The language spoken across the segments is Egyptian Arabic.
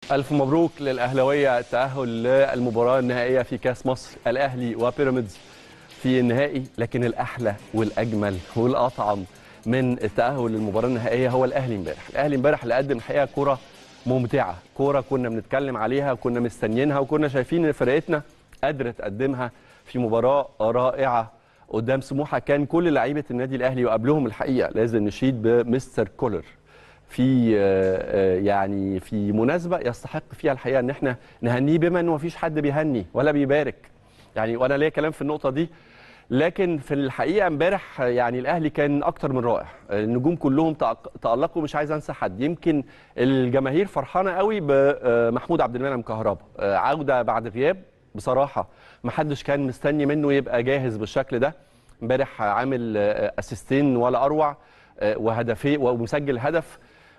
ألف مبروك للأهلاوية التأهل للمباراة النهائية في كأس مصر الأهلي وبيراميدز في النهائي لكن الأحلى والأجمل والأطعم من التأهل للمباراة النهائية هو الأهلي امبارح الأهلي امبارح اللي قدم الحقيقة كرة ممتعة كرة كنا بنتكلم عليها وكنا مستنيينها وكنا شايفين إن فرقتنا قادرة تقدمها في مباراة رائعة قدام سموحة كان كل لعيبة النادي الأهلي وقبلهم الحقيقة لازم نشيد بمستر كولر في يعني في مناسبه يستحق فيها الحقيقه ان احنا نهنيه بما انه مفيش حد بيهني ولا بيبارك يعني وانا ليا كلام في النقطه دي لكن في الحقيقه امبارح يعني الاهلي كان اكتر من رائع النجوم كلهم تالقوا مش عايز انسى حد يمكن الجماهير فرحانه قوي بمحمود عبد المنعم كهربا عوده بعد غياب بصراحه ما حدش كان مستني منه يبقى جاهز بالشكل ده امبارح عامل اسيستين ولا اروع وهدفين ومسجل هدف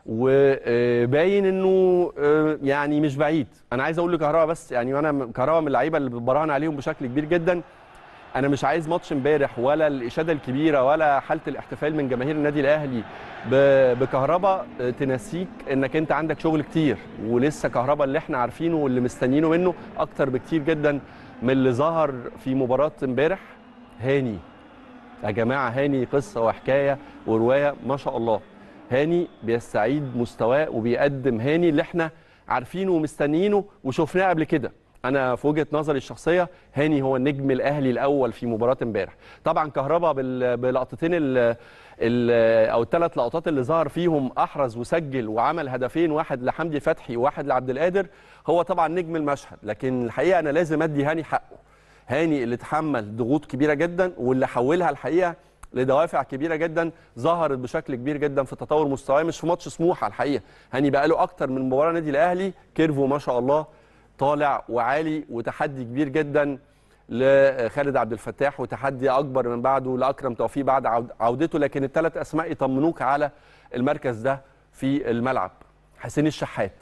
وباين انه يعني مش بعيد انا عايز اقول لكهربا بس يعني وانا كهربا من اللعيبه اللي براهن عليهم بشكل كبير جدا انا مش عايز ماتش امبارح ولا الاشاده الكبيره ولا حاله الاحتفال من جماهير النادي الاهلي بكهربا تنسيك انك انت عندك شغل كتير ولسه كهربا اللي احنا عارفينه واللي مستنيينه منه اكتر بكتير جدا من اللي ظهر في مباراه امبارح هاني يا جماعه هاني قصه وحكايه وروايه ما شاء الله هاني بيستعيد مستواه وبيقدم هاني اللي احنا عارفينه ومستنيينه وشفناه قبل كده انا في وجهه نظري الشخصيه هاني هو النجم الاهلي الاول في مباراه امبارح طبعا كهربا بلقطتين ال ال او الثلاث لقطات اللي ظهر فيهم احرز وسجل وعمل هدفين واحد لحمدي فتحي وواحد لعبد القادر هو طبعا نجم المشهد لكن الحقيقه انا لازم ادي هاني حقه هاني اللي تحمل ضغوط كبيره جدا واللي حولها الحقيقه لدوافع كبيره جدا ظهرت بشكل كبير جدا في تطور مستواه مش في ماتش سموحه الحقيقه هاني بقى له اكتر من مباراه نادي الاهلي كيرفو ما شاء الله طالع وعالي وتحدي كبير جدا لخالد عبد الفتاح وتحدي اكبر من بعده لاكرم توفيق بعد عودته لكن الثلاث اسماء يطمنوك على المركز ده في الملعب حسين الشحات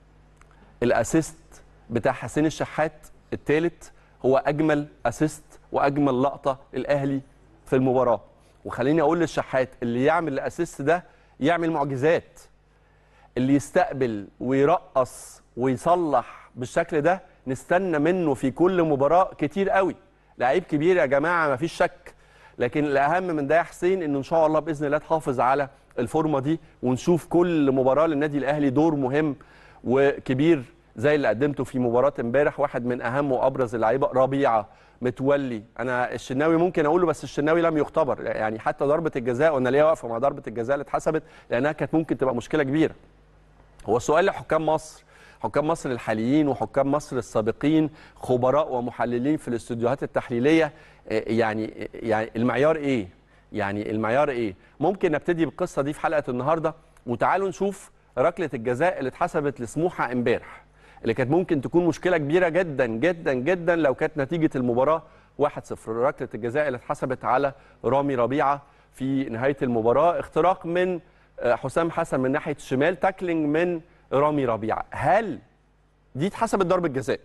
الاسيست بتاع حسين الشحات الثالث هو اجمل اسيست واجمل لقطه الاهلي في المباراه وخليني اقول للشحات اللي يعمل الاسيست ده يعمل معجزات اللي يستقبل ويرقص ويصلح بالشكل ده نستنى منه في كل مباراه كتير قوي لعيب كبير يا جماعه ما فيش شك لكن الاهم من ده يا حسين انه ان شاء الله باذن الله تحافظ على الفورمه دي ونشوف كل مباراه للنادي الاهلي دور مهم وكبير زي اللي قدمته في مباراه امبارح واحد من اهم وابرز اللعيبه ربيعه متولي انا الشناوي ممكن اقوله بس الشناوي لم يختبر يعني حتى ضربه الجزاء وانا ليا واقفه مع ضربه الجزاء اللي اتحسبت لانها كانت ممكن تبقى مشكله كبيره هو السؤال لحكام مصر حكام مصر الحاليين وحكام مصر السابقين خبراء ومحللين في الاستوديوهات التحليليه يعني يعني المعيار ايه يعني المعيار ايه ممكن نبتدي بالقصه دي في حلقه النهارده وتعالوا نشوف ركله الجزاء اللي اتحسبت لسموحه امبارح اللي كانت ممكن تكون مشكله كبيره جدا جدا جدا لو كانت نتيجه المباراه 1-0 ركله الجزاء اللي اتحسبت على رامي ربيعه في نهايه المباراه اختراق من حسام حسن من ناحيه الشمال تاكلينج من رامي ربيعه هل دي اتحسبت ضربه جزاء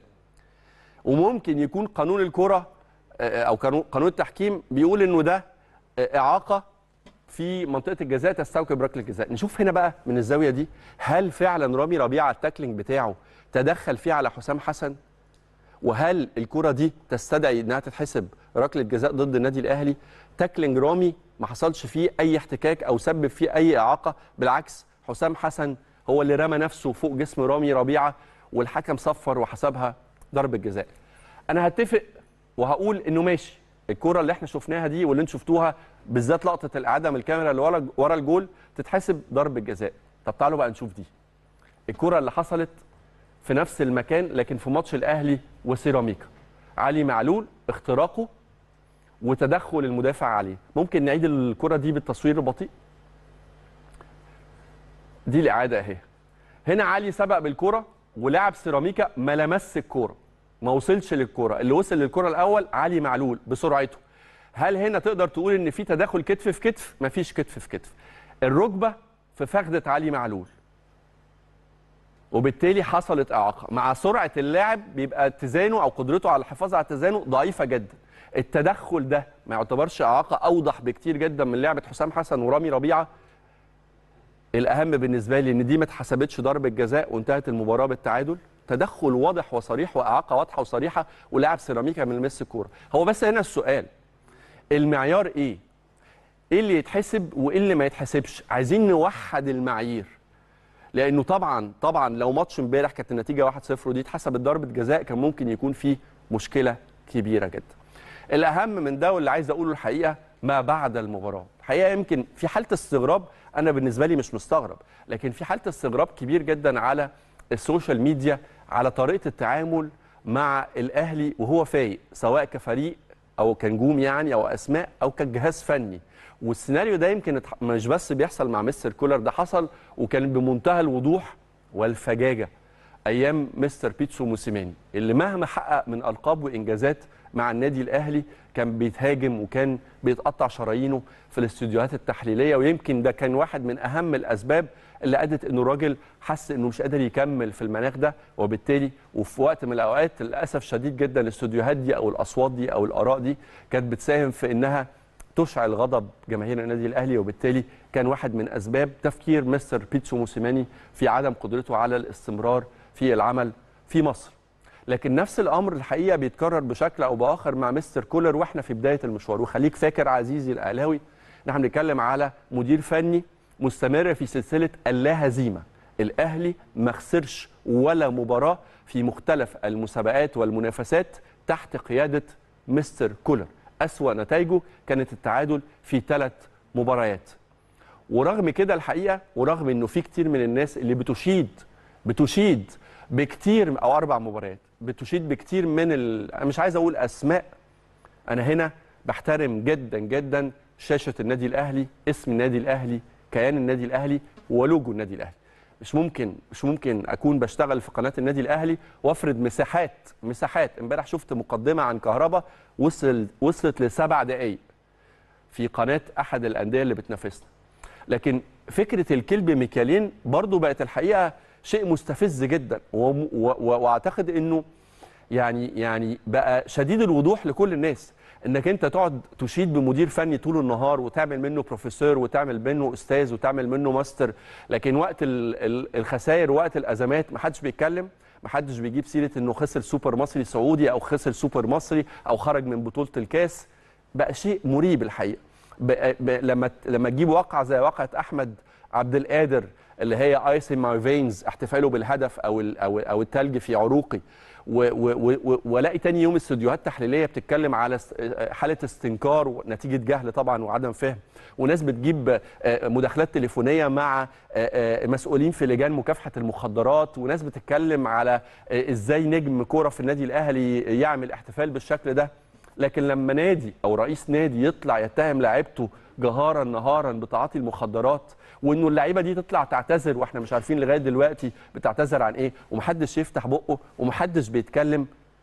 وممكن يكون قانون الكره او قانون التحكيم بيقول انه ده اعاقه في منطقه الجزاء تستوجب ركله الجزاء نشوف هنا بقى من الزاويه دي هل فعلا رامي ربيعه التاكلينج بتاعه تدخل فيه على حسام حسن وهل الكره دي تستدعي انها تتحسب ركله جزاء ضد النادي الاهلي تاكلينج رامي ما حصلش فيه اي احتكاك او سبب فيه اي اعاقه بالعكس حسام حسن هو اللي رمى نفسه فوق جسم رامي ربيعه والحكم صفر وحسبها ضربه جزاء انا هتفق وهقول انه ماشي الكره اللي احنا شفناها دي واللي انتم شفتوها بالذات لقطه الاعاده من الكاميرا اللي ورا ورا الجول تتحسب ضربه جزاء طب تعالوا بقى نشوف دي الكره اللي حصلت في نفس المكان لكن في ماتش الاهلي وسيراميكا علي معلول اختراقه وتدخل المدافع عليه ممكن نعيد الكره دي بالتصوير البطيء دي الاعاده اهي هنا علي سبق بالكره ولاعب سيراميكا ما لمس الكوره ما وصلش للكوره اللي وصل للكوره الاول علي معلول بسرعته هل هنا تقدر تقول ان في تداخل كتف في كتف مفيش كتف في كتف الركبه في فخده علي معلول وبالتالي حصلت اعاقه مع سرعه اللاعب بيبقى اتزانه او قدرته على الحفاظ على اتزانه ضعيفه جدا التدخل ده ما يعتبرش اعاقه اوضح بكتير جدا من لعبه حسام حسن ورامي ربيعه الاهم بالنسبه لي ان دي ما اتحسبتش ضربه جزاء وانتهت المباراه بالتعادل تدخل واضح وصريح واعاقه واضحه وصريحه ولاعب سيراميكا من مس الكوره هو بس هنا السؤال المعيار ايه ايه اللي يتحسب وايه اللي ما يتحسبش عايزين نوحد المعايير لانه طبعا طبعا لو ماتش امبارح كانت النتيجه 1-0 ودي اتحسبت ضربه جزاء كان ممكن يكون فيه مشكله كبيره جدا الاهم من ده واللي عايز اقوله الحقيقه ما بعد المباراه الحقيقه يمكن في حاله استغراب انا بالنسبه لي مش مستغرب لكن في حاله استغراب كبير جدا على السوشيال ميديا على طريقه التعامل مع الاهلي وهو فايق سواء كفريق او كنجوم يعني او اسماء او كجهاز فني والسيناريو ده يمكن اتح- مش بس بيحصل مع مستر كولر ده حصل وكان بمنتهى الوضوح والفجاجه ايام مستر بيتسو موسيماني اللي مهما حقق من القاب وانجازات مع النادي الاهلي كان بيتهاجم وكان بيتقطع شرايينه في الاستوديوهات التحليليه ويمكن ده كان واحد من اهم الاسباب اللي ادت انه الراجل حس انه مش قادر يكمل في المناخ ده وبالتالي وفي وقت من الاوقات للاسف شديد جدا الاستوديوهات دي او الاصوات دي او الاراء دي كانت بتساهم في انها تشعل غضب جماهير النادي الاهلي وبالتالي كان واحد من اسباب تفكير مستر بيتسو موسيماني في عدم قدرته على الاستمرار في العمل في مصر لكن نفس الامر الحقيقه بيتكرر بشكل او باخر مع مستر كولر واحنا في بدايه المشوار وخليك فاكر عزيزي الاهلاوي ان احنا بنتكلم على مدير فني مستمر في سلسله اللا هزيمه الاهلي ما خسرش ولا مباراه في مختلف المسابقات والمنافسات تحت قياده مستر كولر اسوا نتائجه كانت التعادل في ثلاث مباريات ورغم كده الحقيقه ورغم انه في كتير من الناس اللي بتشيد بتشيد بكتير او اربع مباريات بتشيد بكتير من ال... أنا مش عايز اقول اسماء انا هنا بحترم جدا جدا شاشه النادي الاهلي اسم النادي الاهلي كيان النادي الاهلي ولوجو النادي الاهلي مش ممكن مش ممكن اكون بشتغل في قناه النادي الاهلي وافرض مساحات مساحات امبارح شفت مقدمه عن كهربا وصل وصلت لسبع دقائق في قناه احد الانديه اللي بتنافسنا لكن فكره الكلب ميكالين برضو بقت الحقيقه شيء مستفز جدا وم- و- و- واعتقد انه يعني يعني بقى شديد الوضوح لكل الناس انك انت تقعد تشيد بمدير فني طول النهار وتعمل منه بروفيسور وتعمل منه استاذ وتعمل منه ماستر لكن وقت ال- ال- الخسائر وقت الازمات ما حدش بيتكلم ما حدش بيجيب سيره انه خسر سوبر مصري سعودي او خسر سوبر مصري او خرج من بطوله الكاس بقى شيء مريب الحقيقه بقى بقى لما لما تجيب واقعه زي واقعه احمد عبد القادر اللي هي ايس ان ماي فينز احتفاله بالهدف او ال- او او التلج في عروقي و- و- و- والاقي تاني يوم استوديوهات تحليليه بتتكلم على است- حاله استنكار ونتيجه جهل طبعا وعدم فهم وناس بتجيب آه، مداخلات تليفونيه مع آه، آه، مسؤولين في لجان مكافحه المخدرات وناس بتتكلم على آه، ازاي نجم كوره في النادي الاهلي يعمل احتفال بالشكل ده لكن لما نادي او رئيس نادي يطلع يتهم لاعيبته جهارا نهارا بتعاطي المخدرات وانه اللعيبه دي تطلع تعتذر واحنا مش عارفين لغايه دلوقتي بتعتذر عن ايه ومحدش يفتح بقه ومحدش بيتكلم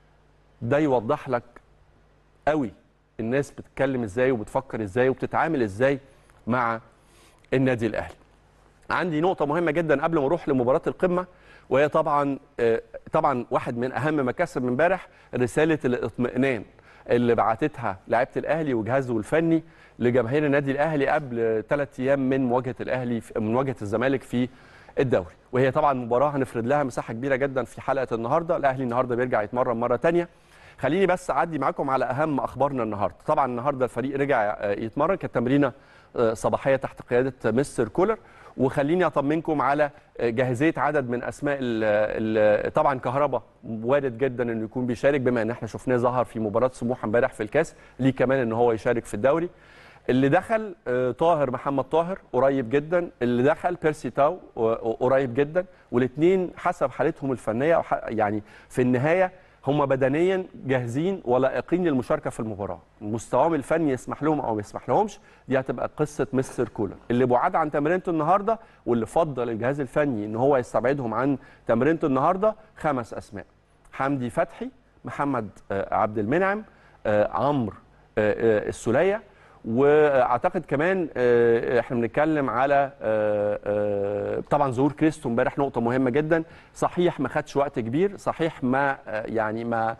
ده يوضح لك قوي الناس بتتكلم ازاي وبتفكر ازاي وبتتعامل ازاي مع النادي الاهلي عندي نقطة مهمة جدا قبل ما اروح لمباراة القمة وهي طبعا آه، طبعا واحد من اهم مكاسب من امبارح رسالة الاطمئنان اللي بعتتها لعيبة الاهلي وجهازه الفني لجماهير النادي الاهلي قبل ثلاث ايام من مواجهة الاهلي في- من مواجهة الزمالك في الدوري وهي طبعا مباراة هنفرد لها مساحة كبيرة جدا في حلقة النهاردة الاهلي النهاردة بيرجع يتمرن مرة تانية خليني بس اعدي معاكم على اهم اخبارنا النهارده طبعا النهارده الفريق رجع آه، يتمرن كانت تمرينه آه، صباحيه تحت قياده مستر كولر وخليني اطمنكم على آه، جاهزيه عدد من اسماء ال ال طبعا كهربا وارد جدا انه يكون بيشارك بما ان احنا شفناه ظهر في مباراه سموحه امبارح في الكاس ليه كمان ان هو يشارك في الدوري اللي دخل آه، طاهر محمد طاهر قريب جدا اللي دخل بيرسي تاو آه، قريب جدا والاثنين حسب حالتهم الفنيه وح- يعني في النهايه هم بدنيا جاهزين ولائقين للمشاركه في المباراه مستواهم الفني يسمح لهم او ما يسمح لهمش دي هتبقى قصه مستر كولر اللي بعاد عن تمرينته النهارده واللي فضل الجهاز الفني ان هو يستبعدهم عن تمرينته النهارده خمس اسماء حمدي فتحي محمد آه، عبد المنعم آه، عمرو آه، آه، السوليه واعتقد كمان آه، احنا بنتكلم على آه، آه، طبعا ظهور كريستو امبارح نقطه مهمه جدا صحيح ما خدش وقت كبير صحيح ما آه، يعني ما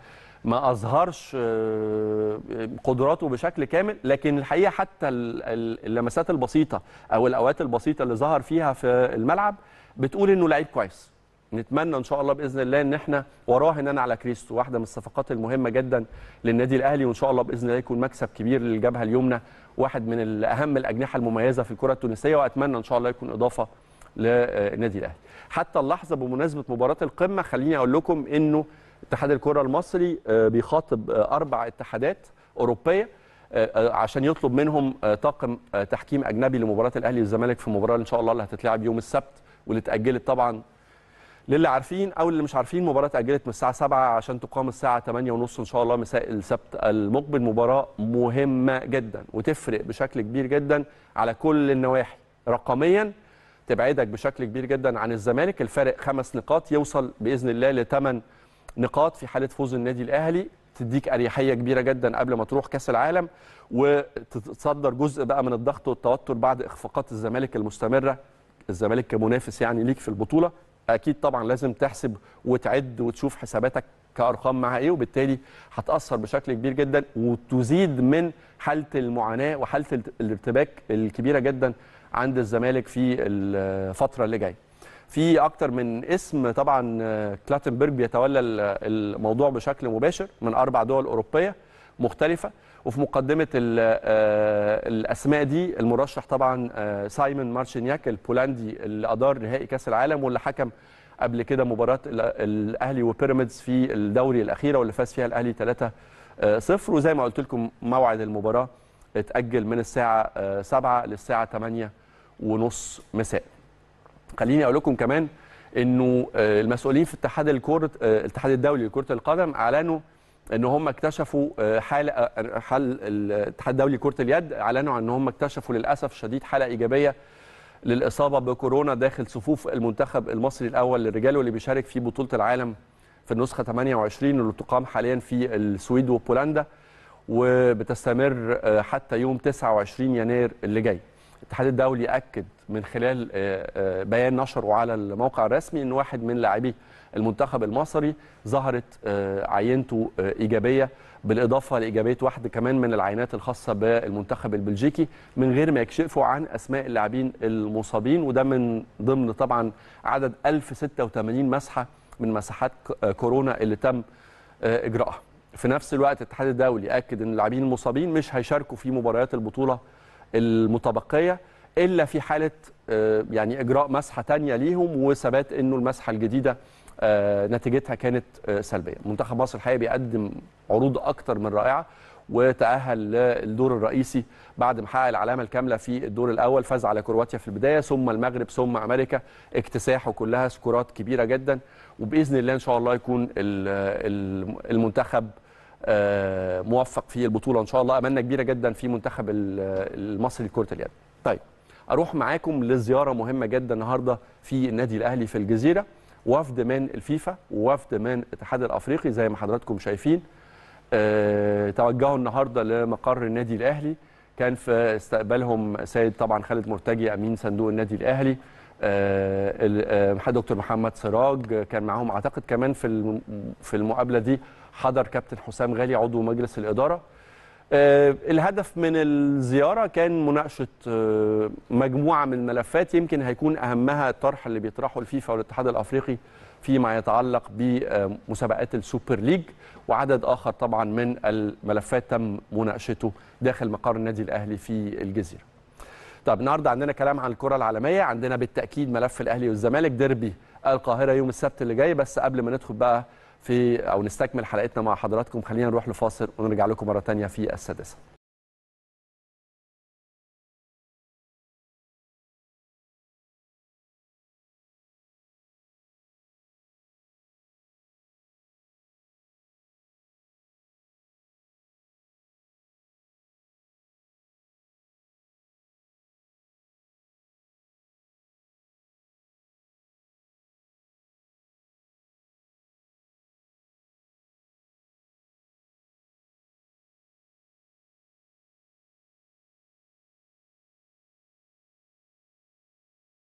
ما اظهرش آه، قدراته بشكل كامل لكن الحقيقه حتى ال- ال- اللمسات البسيطه او الاوقات البسيطه اللي ظهر فيها في الملعب بتقول انه لعيب كويس نتمنى ان شاء الله باذن الله ان احنا وراه هنا على كريستو واحده من الصفقات المهمه جدا للنادي الاهلي وان شاء الله باذن الله يكون مكسب كبير للجبهه اليمنى واحد من اهم الاجنحه المميزه في الكره التونسيه واتمنى ان شاء الله يكون اضافه للنادي الاهلي حتى اللحظه بمناسبه مباراه القمه خليني اقول لكم انه اتحاد الكره المصري آه، بيخاطب آه، اربع اتحادات اوروبيه آه، آه، عشان يطلب منهم آه، طاقم آه، تحكيم اجنبي لمباراه الاهلي والزمالك في مباراه ان شاء الله اللي هتتلعب يوم السبت واللي اتاجلت طبعا للي عارفين او اللي مش عارفين مباراه اتاجلت من الساعه 7 عشان تقام الساعه 8 ونص ان شاء الله مساء السبت المقبل مباراه مهمه جدا وتفرق بشكل كبير جدا على كل النواحي رقميا تبعدك بشكل كبير جدا عن الزمالك الفارق خمس نقاط يوصل باذن الله لثمان نقاط في حاله فوز النادي الاهلي تديك اريحيه كبيره جدا قبل ما تروح كاس العالم وتتصدر جزء بقى من الضغط والتوتر بعد اخفاقات الزمالك المستمره الزمالك كمنافس يعني ليك في البطوله اكيد طبعا لازم تحسب وتعد وتشوف حساباتك كارقام مع ايه وبالتالي هتاثر بشكل كبير جدا وتزيد من حاله المعاناه وحاله الارتباك الكبيره جدا عند الزمالك في الفتره اللي جايه في اكتر من اسم طبعا آه، كلاتنبرج بيتولى ال- الموضوع بشكل مباشر من اربع دول اوروبيه مختلفه وفي مقدمه ال- آه، الاسماء دي المرشح طبعا آه، سايمون مارشينياك البولندي اللي ادار نهائي كاس العالم واللي حكم قبل كده مباراه ال- الاهلي وبيراميدز في الدوري الاخيره واللي فاز فيها الاهلي 3 0 وزي ما قلت لكم موعد المباراه اتاجل من الساعه آه، 7 للساعه 8 ونص مساء خليني اقول لكم كمان انه آه، المسؤولين في اتحاد الكره آه، الاتحاد الدولي لكره القدم اعلنوا ان هم اكتشفوا آه، حاله آه، حال الاتحاد الدولي لكره اليد اعلنوا عن ان هم اكتشفوا للاسف الشديد حاله ايجابيه للاصابه بكورونا داخل صفوف المنتخب المصري الاول للرجال واللي بيشارك في بطوله العالم في النسخه 28 واللي تقام حاليا في السويد وبولندا وبتستمر آه، حتى يوم 29 يناير اللي جاي الاتحاد الدولي اكد من خلال آه، آه، بيان نشره على الموقع الرسمي ان واحد من لاعبي المنتخب المصري ظهرت آه، عينته آه، ايجابيه بالاضافه لايجابيه واحد كمان من العينات الخاصه بالمنتخب البلجيكي من غير ما يكشفوا عن اسماء اللاعبين المصابين وده من ضمن طبعا عدد 1086 مسحه من مساحات ك- آه، كورونا اللي تم آه، اجراءها في نفس الوقت الاتحاد الدولي اكد ان اللاعبين المصابين مش هيشاركوا في مباريات البطوله المتبقيه الا في حاله آه، يعني اجراء مسحه تانية ليهم وثبات انه المسحه الجديده آه، نتيجتها كانت آه، سلبيه منتخب مصر الحقيقه بيقدم عروض اكتر من رائعه وتاهل للدور الرئيسي بعد ما حقق العلامه الكامله في الدور الاول فاز على كرواتيا في البدايه ثم المغرب ثم امريكا اكتساحه كلها سكورات كبيره جدا وباذن الله ان شاء الله يكون ال- ال- المنتخب آه، موفق في البطوله ان شاء الله املنا كبيره جدا في منتخب ال- المصري لكره اليد. طيب اروح معاكم لزياره مهمه جدا النهارده في النادي الاهلي في الجزيره وفد من الفيفا ووفد من الاتحاد الافريقي زي ما حضراتكم شايفين آه، توجهوا النهارده لمقر النادي الاهلي كان في استقبالهم سيد طبعا خالد مرتجي امين صندوق النادي الاهلي آه، ال- آه، دكتور محمد سراج آه، كان معاهم اعتقد كمان في الم- في المقابله دي حضر كابتن حسام غالي عضو مجلس الاداره آه، الهدف من الزياره كان مناقشه آه، مجموعه من الملفات يمكن هيكون اهمها الطرح اللي بيطرحه الفيفا والاتحاد الافريقي فيما يتعلق بمسابقات السوبر ليج وعدد اخر طبعا من الملفات تم مناقشته داخل مقر النادي الاهلي في الجزيره. طب النهارده عندنا كلام عن الكره العالميه عندنا بالتاكيد ملف الاهلي والزمالك ديربي القاهره يوم السبت اللي جاي بس قبل ما ندخل بقى في او نستكمل حلقتنا مع حضراتكم خلينا نروح لفاصل ونرجع لكم مره ثانيه في السادسه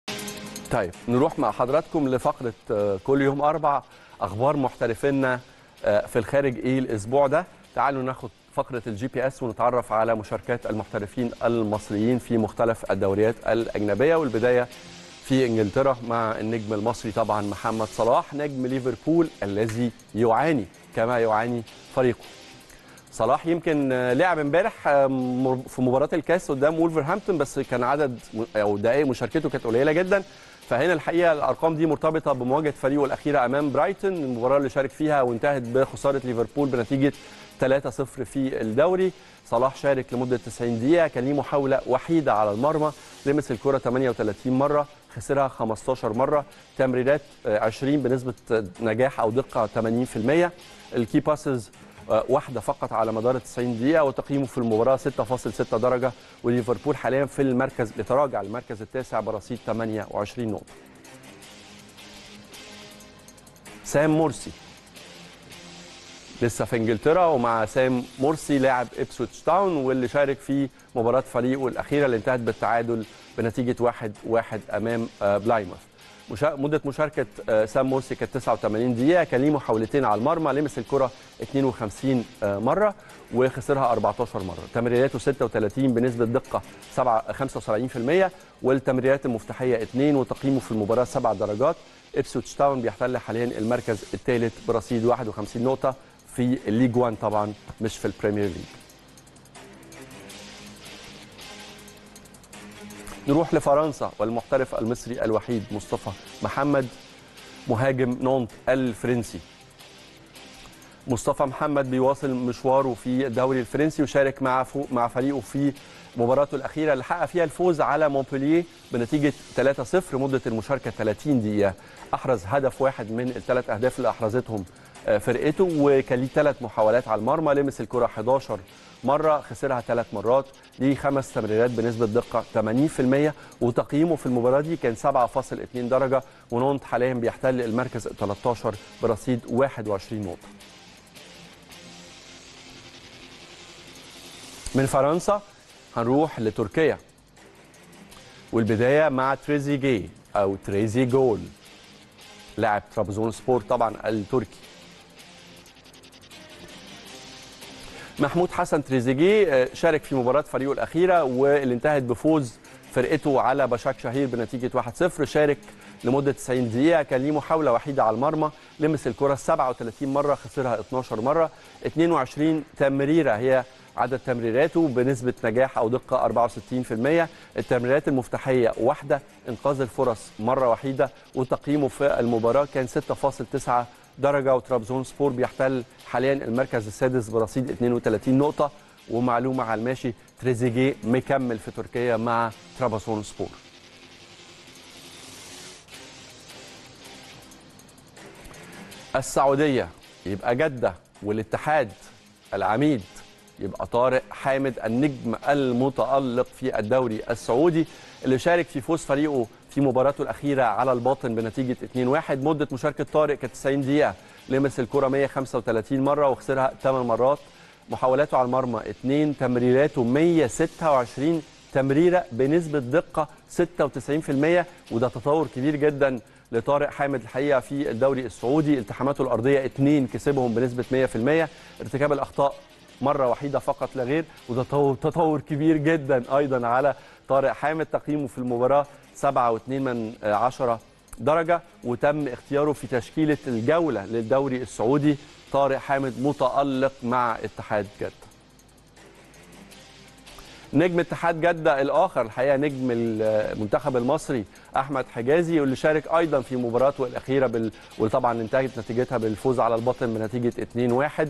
طيب نروح مع حضراتكم لفقره آه، كل يوم اربع اخبار محترفينا آه، في الخارج ايه الاسبوع ده تعالوا ناخد فقره الجي بي اس ونتعرف على مشاركات المحترفين المصريين في مختلف الدوريات الاجنبيه والبدايه في انجلترا مع النجم المصري طبعا محمد صلاح نجم ليفربول الذي يعاني كما يعاني فريقه صلاح يمكن آه، لعب امبارح آه، مر- في مباراه الكاس قدام وولفرهامبتون بس كان عدد م- او دقائق مشاركته كانت قليله جدا فهنا الحقيقه الارقام دي مرتبطه بمواجهه فريقه الاخيره امام برايتون المباراه اللي شارك فيها وانتهت بخساره ليفربول بنتيجه 3-0 في الدوري صلاح شارك لمده 90 دقيقه كان ليه محاوله وحيده على المرمى لمس الكره 38 مره خسرها 15 مره تمريرات آه، 20 بنسبه آه، نجاح او دقه 80% الكي باسز آه، واحده فقط على مدار 90 دقيقه وتقييمه في المباراه 6.6 درجه وليفربول حاليا في المركز بيتراجع المركز التاسع برصيد 28 نقطه سام مرسي لسه في انجلترا ومع سام مرسي لاعب ابسويتش تاون واللي شارك في مباراه فريقه الاخيره اللي انتهت بالتعادل بنتيجه 1-1 امام آه، بلايموث مشا... مده مشاركه آه، سام مرسي كانت 89 دقيقه كان ليه محاولتين على المرمى لمس الكره 52 آه، مره وخسرها 14 مره تمريراته 36 بنسبه دقه 7 75% والتمريرات المفتاحيه 2 وتقييمه في المباراه 7 درجات ابسويتش تاون بيحتل حاليا المركز الثالث برصيد 51 نقطه في الليج 1 طبعا مش في البريمير ليج نروح لفرنسا والمحترف المصري الوحيد مصطفى محمد مهاجم نونت الفرنسي مصطفى محمد بيواصل مشواره في الدوري الفرنسي وشارك مع فو مع فريقه في مباراته الاخيره اللي حقق فيها الفوز على مونبولييه بنتيجه 3-0 مده المشاركه 30 دقيقه احرز هدف واحد من الثلاث اهداف اللي احرزتهم آه، فرقته وكان ليه ثلاث محاولات على المرمى لمس الكره 11 مره خسرها ثلاث مرات ليه خمس تمريرات بنسبه دقه 80% وتقييمه في المباراه دي كان 7.2 درجه ونونت حاليا بيحتل المركز ال 13 برصيد 21 نقطه من فرنسا هنروح لتركيا والبدايه مع تريزيجيه او تريزي جول لاعب ترابزون سبور طبعا التركي محمود حسن تريزيجيه آه، شارك في مباراه فريقه الاخيره واللي انتهت بفوز فرقته على بشاك شهير بنتيجه 1-0 شارك لمده 90 دقيقه كان ليه محاوله وحيده على المرمى لمس الكره 37 مره خسرها 12 مره 22 تمريره هي عدد تمريراته بنسبه نجاح او دقه 64% التمريرات المفتاحيه واحده انقاذ الفرص مره وحيده وتقييمه في المباراه كان 6.9 درجه وترابزون سبور بيحتل حاليا المركز السادس برصيد 32 نقطه ومعلومه على الماشي تريزيجيه مكمل في تركيا مع ترابزون سبور السعوديه يبقى جده والاتحاد العميد يبقى طارق حامد النجم المتألق في الدوري السعودي اللي شارك في فوز فريقه في مباراته الأخيرة على الباطن بنتيجة 2-1 مدة مشاركة طارق كانت 90 دقيقة لمس الكرة 135 مرة وخسرها 8 مرات محاولاته على المرمى 2 تمريراته 126 تمريرة بنسبة دقة 96% وده تطور كبير جدا لطارق حامد الحقيقه في الدوري السعودي التحاماته الارضيه اثنين كسبهم بنسبه 100% ارتكاب الاخطاء مره وحيده فقط لا غير وده تطور, تطور كبير جدا ايضا على طارق حامد تقييمه في المباراه 7.2 من عشرة درجه وتم اختياره في تشكيله الجوله للدوري السعودي طارق حامد متالق مع اتحاد جده نجم اتحاد جده الاخر الحقيقه نجم المنتخب المصري احمد حجازي واللي شارك ايضا في مباراته الاخيره بال... وطبعا انتهت نتيجتها بالفوز على الباطن بنتيجه 2-1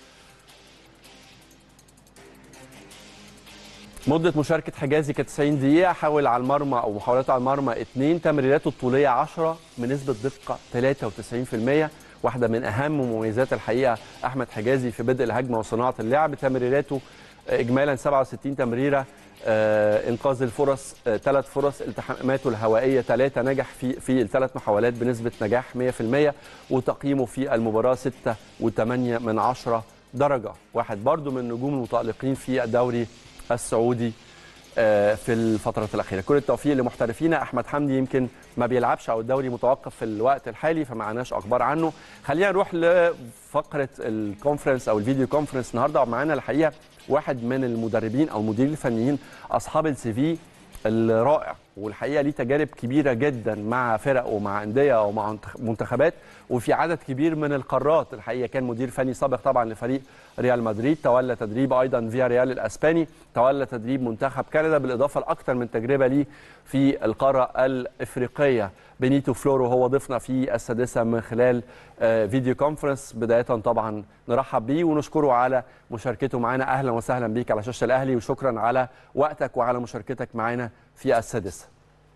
مدة مشاركة حجازي كانت 90 دقيقة حاول على المرمى أو محاولاته على المرمى اثنين تمريراته الطولية 10 بنسبة دقة 93% واحدة من أهم مميزات الحقيقة أحمد حجازي في بدء الهجمة وصناعة اللعب تمريراته إجمالا 67 تمريرة آه انقاذ الفرص آه ثلاث فرص التحاماته الهوائيه ثلاثه نجح في في الثلاث محاولات بنسبه نجاح 100% وتقييمه في المباراه 6 و8 من 10 درجه واحد برضو من النجوم المتالقين في الدوري السعودي آه، في الفترة الأخيرة كل التوفيق لمحترفينا أحمد حمدي يمكن ما بيلعبش أو الدوري متوقف في الوقت الحالي فمعناش أخبار عنه خلينا نروح لفقرة الكونفرنس أو الفيديو كونفرنس النهاردة ومعانا الحقيقة واحد من المدربين أو المديرين الفنيين أصحاب السي في الرائع والحقيقه ليه تجارب كبيره جدا مع فرق ومع انديه ومع منتخبات وفي عدد كبير من القارات الحقيقه كان مدير فني سابق طبعا لفريق ريال مدريد تولى تدريب ايضا فيا ريال الاسباني تولى تدريب منتخب كندا بالاضافه لاكثر من تجربه ليه في القاره الافريقيه بنيتو فلورو هو ضيفنا في السادسه من خلال آه، فيديو كونفرنس بدايه طبعا نرحب بيه ونشكره على مشاركته معنا اهلا وسهلا بيك على شاشه الاهلي وشكرا على وقتك وعلى مشاركتك معنا في السادسه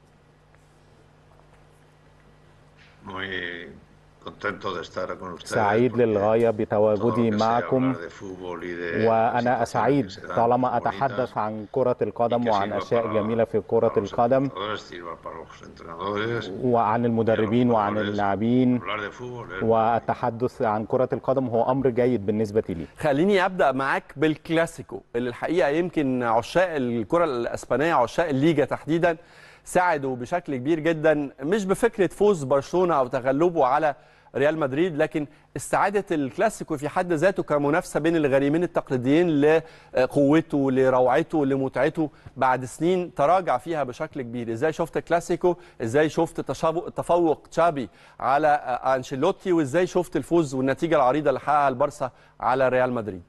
Muy contento de estar con ustedes. سعيد porque للغاية todo lo بتواجدي que sea معكم hablar de fútbol y de وأنا situaciones سعيد que se dan طالما bonitas أتحدث عن كرة y القدم que وعن sirva أشياء para- جميلة في كرة para los القدم entrenadores, sirva para los entrenadores. وعن المدربين وعن اللاعبين Hablar de fútbol es والتحدث عن كرة القدم هو أمر جيد بالنسبة لي خليني ابدا معاك بالكلاسيكو اللي الحقيقه يمكن عشاق الكره الاسبانيه عشاق الليجا تحديدا ساعدوا بشكل كبير جدا مش بفكره فوز برشلونه او تغلبه على ريال مدريد لكن استعاده الكلاسيكو في حد ذاته كمنافسه بين الغريمين التقليديين لقوته لروعته لمتعته بعد سنين تراجع فيها بشكل كبير ازاي شفت الكلاسيكو ازاي شفت تشابه- تفوق تشابي على انشيلوتي وازاي شفت الفوز والنتيجه العريضه اللي حققها البارسا على ريال مدريد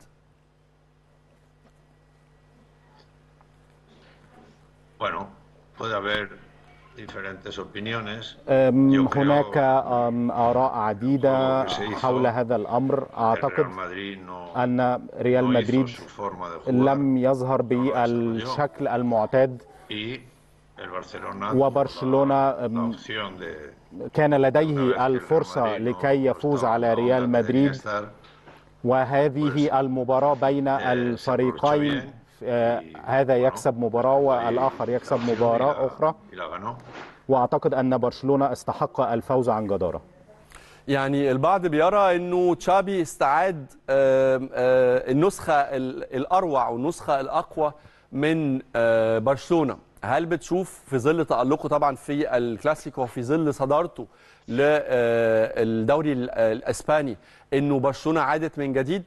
Bueno, puede haber diferentes opiniones. أم، Yo creo هناك أم، آراء عديدة حول هذا الأمر que أعتقد Real Madrid no, أن ريال no hizo مدريد su forma de jugar لم يظهر بالشكل المعتاد y el Barcelona وبرشلونة tuvo la, la أم، opción de كان una vez que لديه el Real الفرصة Madrid no- لكي no يفوز estaba على en la ريال onda que tenía مدريد que estar, وهذه المباراة بين الفريقين آه، هذا يكسب مباراة والآخر يكسب la opción y مباراة la- أخرى y la ganó. وأعتقد أن برشلونة استحق الفوز عن جدارة يعني البعض بيرى انه تشابي استعاد آم، آه، النسخه ال- الاروع والنسخه الاقوى من آه، برشلونه هل بتشوف في ظل تألقه طبعا في الكلاسيكو وفي ظل صدارته للدوري الاسباني انه برشلونه عادت من جديد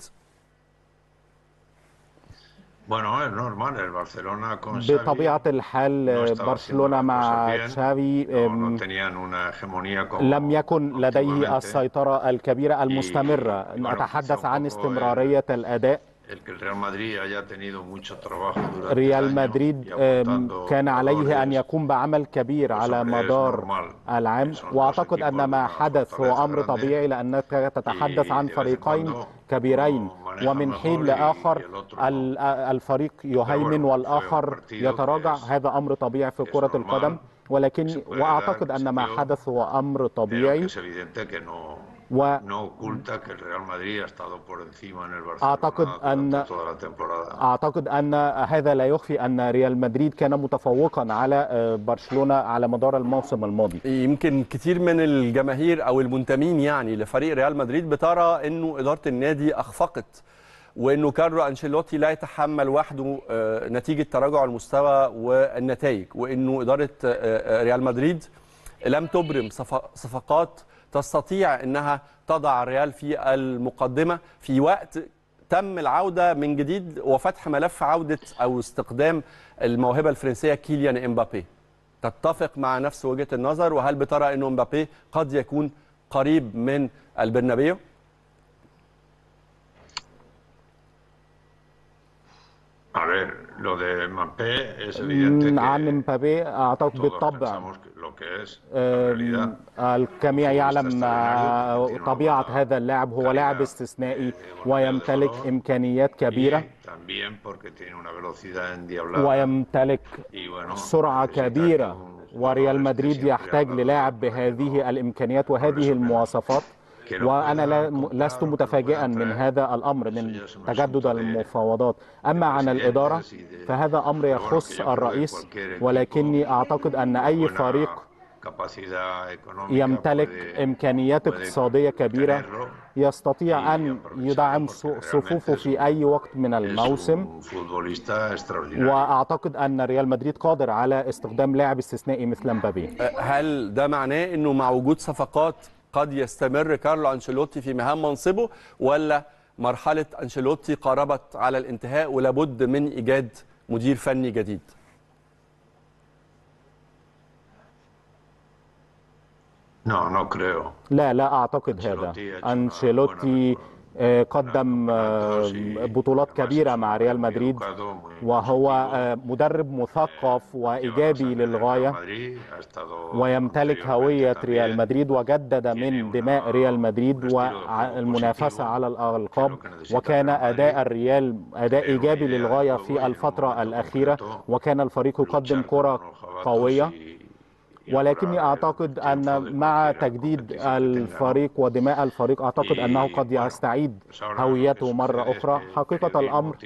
Bueno, es normal, el Barcelona con Xavi بطبيعة الحال no estaba برشلونة haciendo las مع cosas bien, تشافي no, أم، no tenían una hegemonía como لم يكن لديه antiguamente. السيطرة الكبيرة المستمرة y, bueno, أتحدث quizá un عن poco استمرارية الأداء El que el Real Madrid haya tenido mucho trabajo durante el ريال año مدريد y أم، aportando كان عليه أن jugadores, يقوم بعمل كبير pues على hombre, es مدار normal. العام Son dos وأعتقد equipos أن ما de una حدث هو fortaleza أمر grande. طبيعي لأنك تتحدث عن y de vez en فريقين cuando كبيرين uno maneja ومن حين mejor y- لآخر y el otro no. ال- الفريق يهيمن bueno, والآخر fue un partido يتراجع que es- هذا أمر طبيعي في es كرة normal. القدم ولكن Se puede وأعتقد dar, أن se ما dio. حدث هو أمر Pero que طبيعي es evidente que no, و no oculta que el Real Madrid ha estado por encima en el Barcelona أعتقد durante أن- toda la temporada. أعتقد أن هذا لا يخفي أن ريال مدريد كان متفوقا على آه، برشلونة على مدار الموسم الماضي يمكن كتير من الجماهير او المنتمين يعني لفريق ريال مدريد بترى انه اداره النادي اخفقت وانه كارلو انشيلوتي لا يتحمل وحده آه، نتيجه تراجع المستوى والنتائج وانه اداره آه، آه، ريال مدريد لم تبرم صف- صفقات تستطيع انها تضع الريال في المقدمه في وقت تم العوده من جديد وفتح ملف عوده او استخدام الموهبه الفرنسيه كيليان امبابي تتفق مع نفس وجهه النظر وهل بترى انه امبابي قد يكون قريب من البرنابيو A ver, lo de Mbappé es evidente مم، عن que مبابي أعتقد todos بالطبع pensamos que lo que es la آم، realidad. الجميع يعلم آه، طبيعة هذا اللاعب هو لاعب استثنائي ويمتلك إمكانيات كبيرة Y también porque tiene una velocidad endiablada. ويمتلك Y bueno, سرعة necesita كبيرة que un وريال jugador esté مدريد siempre يحتاج al lado للاعب del بهذه terreno. الإمكانيات وهذه المواصفات وأنا لا لست متفاجئا من هذا الأمر من تجدد المفاوضات أما عن الإدارة فهذا أمر يخص الرئيس ولكني أعتقد أن أي buena فريق capacidad económica يمتلك puede- إمكانيات puede اقتصادية كبيرة tenerlo يستطيع أن يدعم صفوفه في أي وقت من الموسم وأعتقد أن ريال مدريد قادر على استخدام لاعب استثنائي مثل مبابي هل ده معناه أنه مع وجود صفقات قد يستمر كارلو أنشيلوتي في مهام منصبه ولا مرحلة أنشيلوتي قاربت على الانتهاء ولابد من إيجاد مدير فني جديد No, no creo. لا لا أعتقد هذا أنشيلوتي قدم بطولات كبيرة مع ريال مدريد وهو مدرب مثقف وإيجابي للغاية ويمتلك هوية ريال مدريد وجدد من دماء ريال مدريد والمنافسة على الألقاب وكان أداء الريال أداء إيجابي للغاية في الفترة الأخيرة وكان الفريق يقدم كرة قوية ولكني اعتقد ان مع تجديد الفريق ودماء الفريق اعتقد انه قد يستعيد هويته مره اخرى حقيقه الامر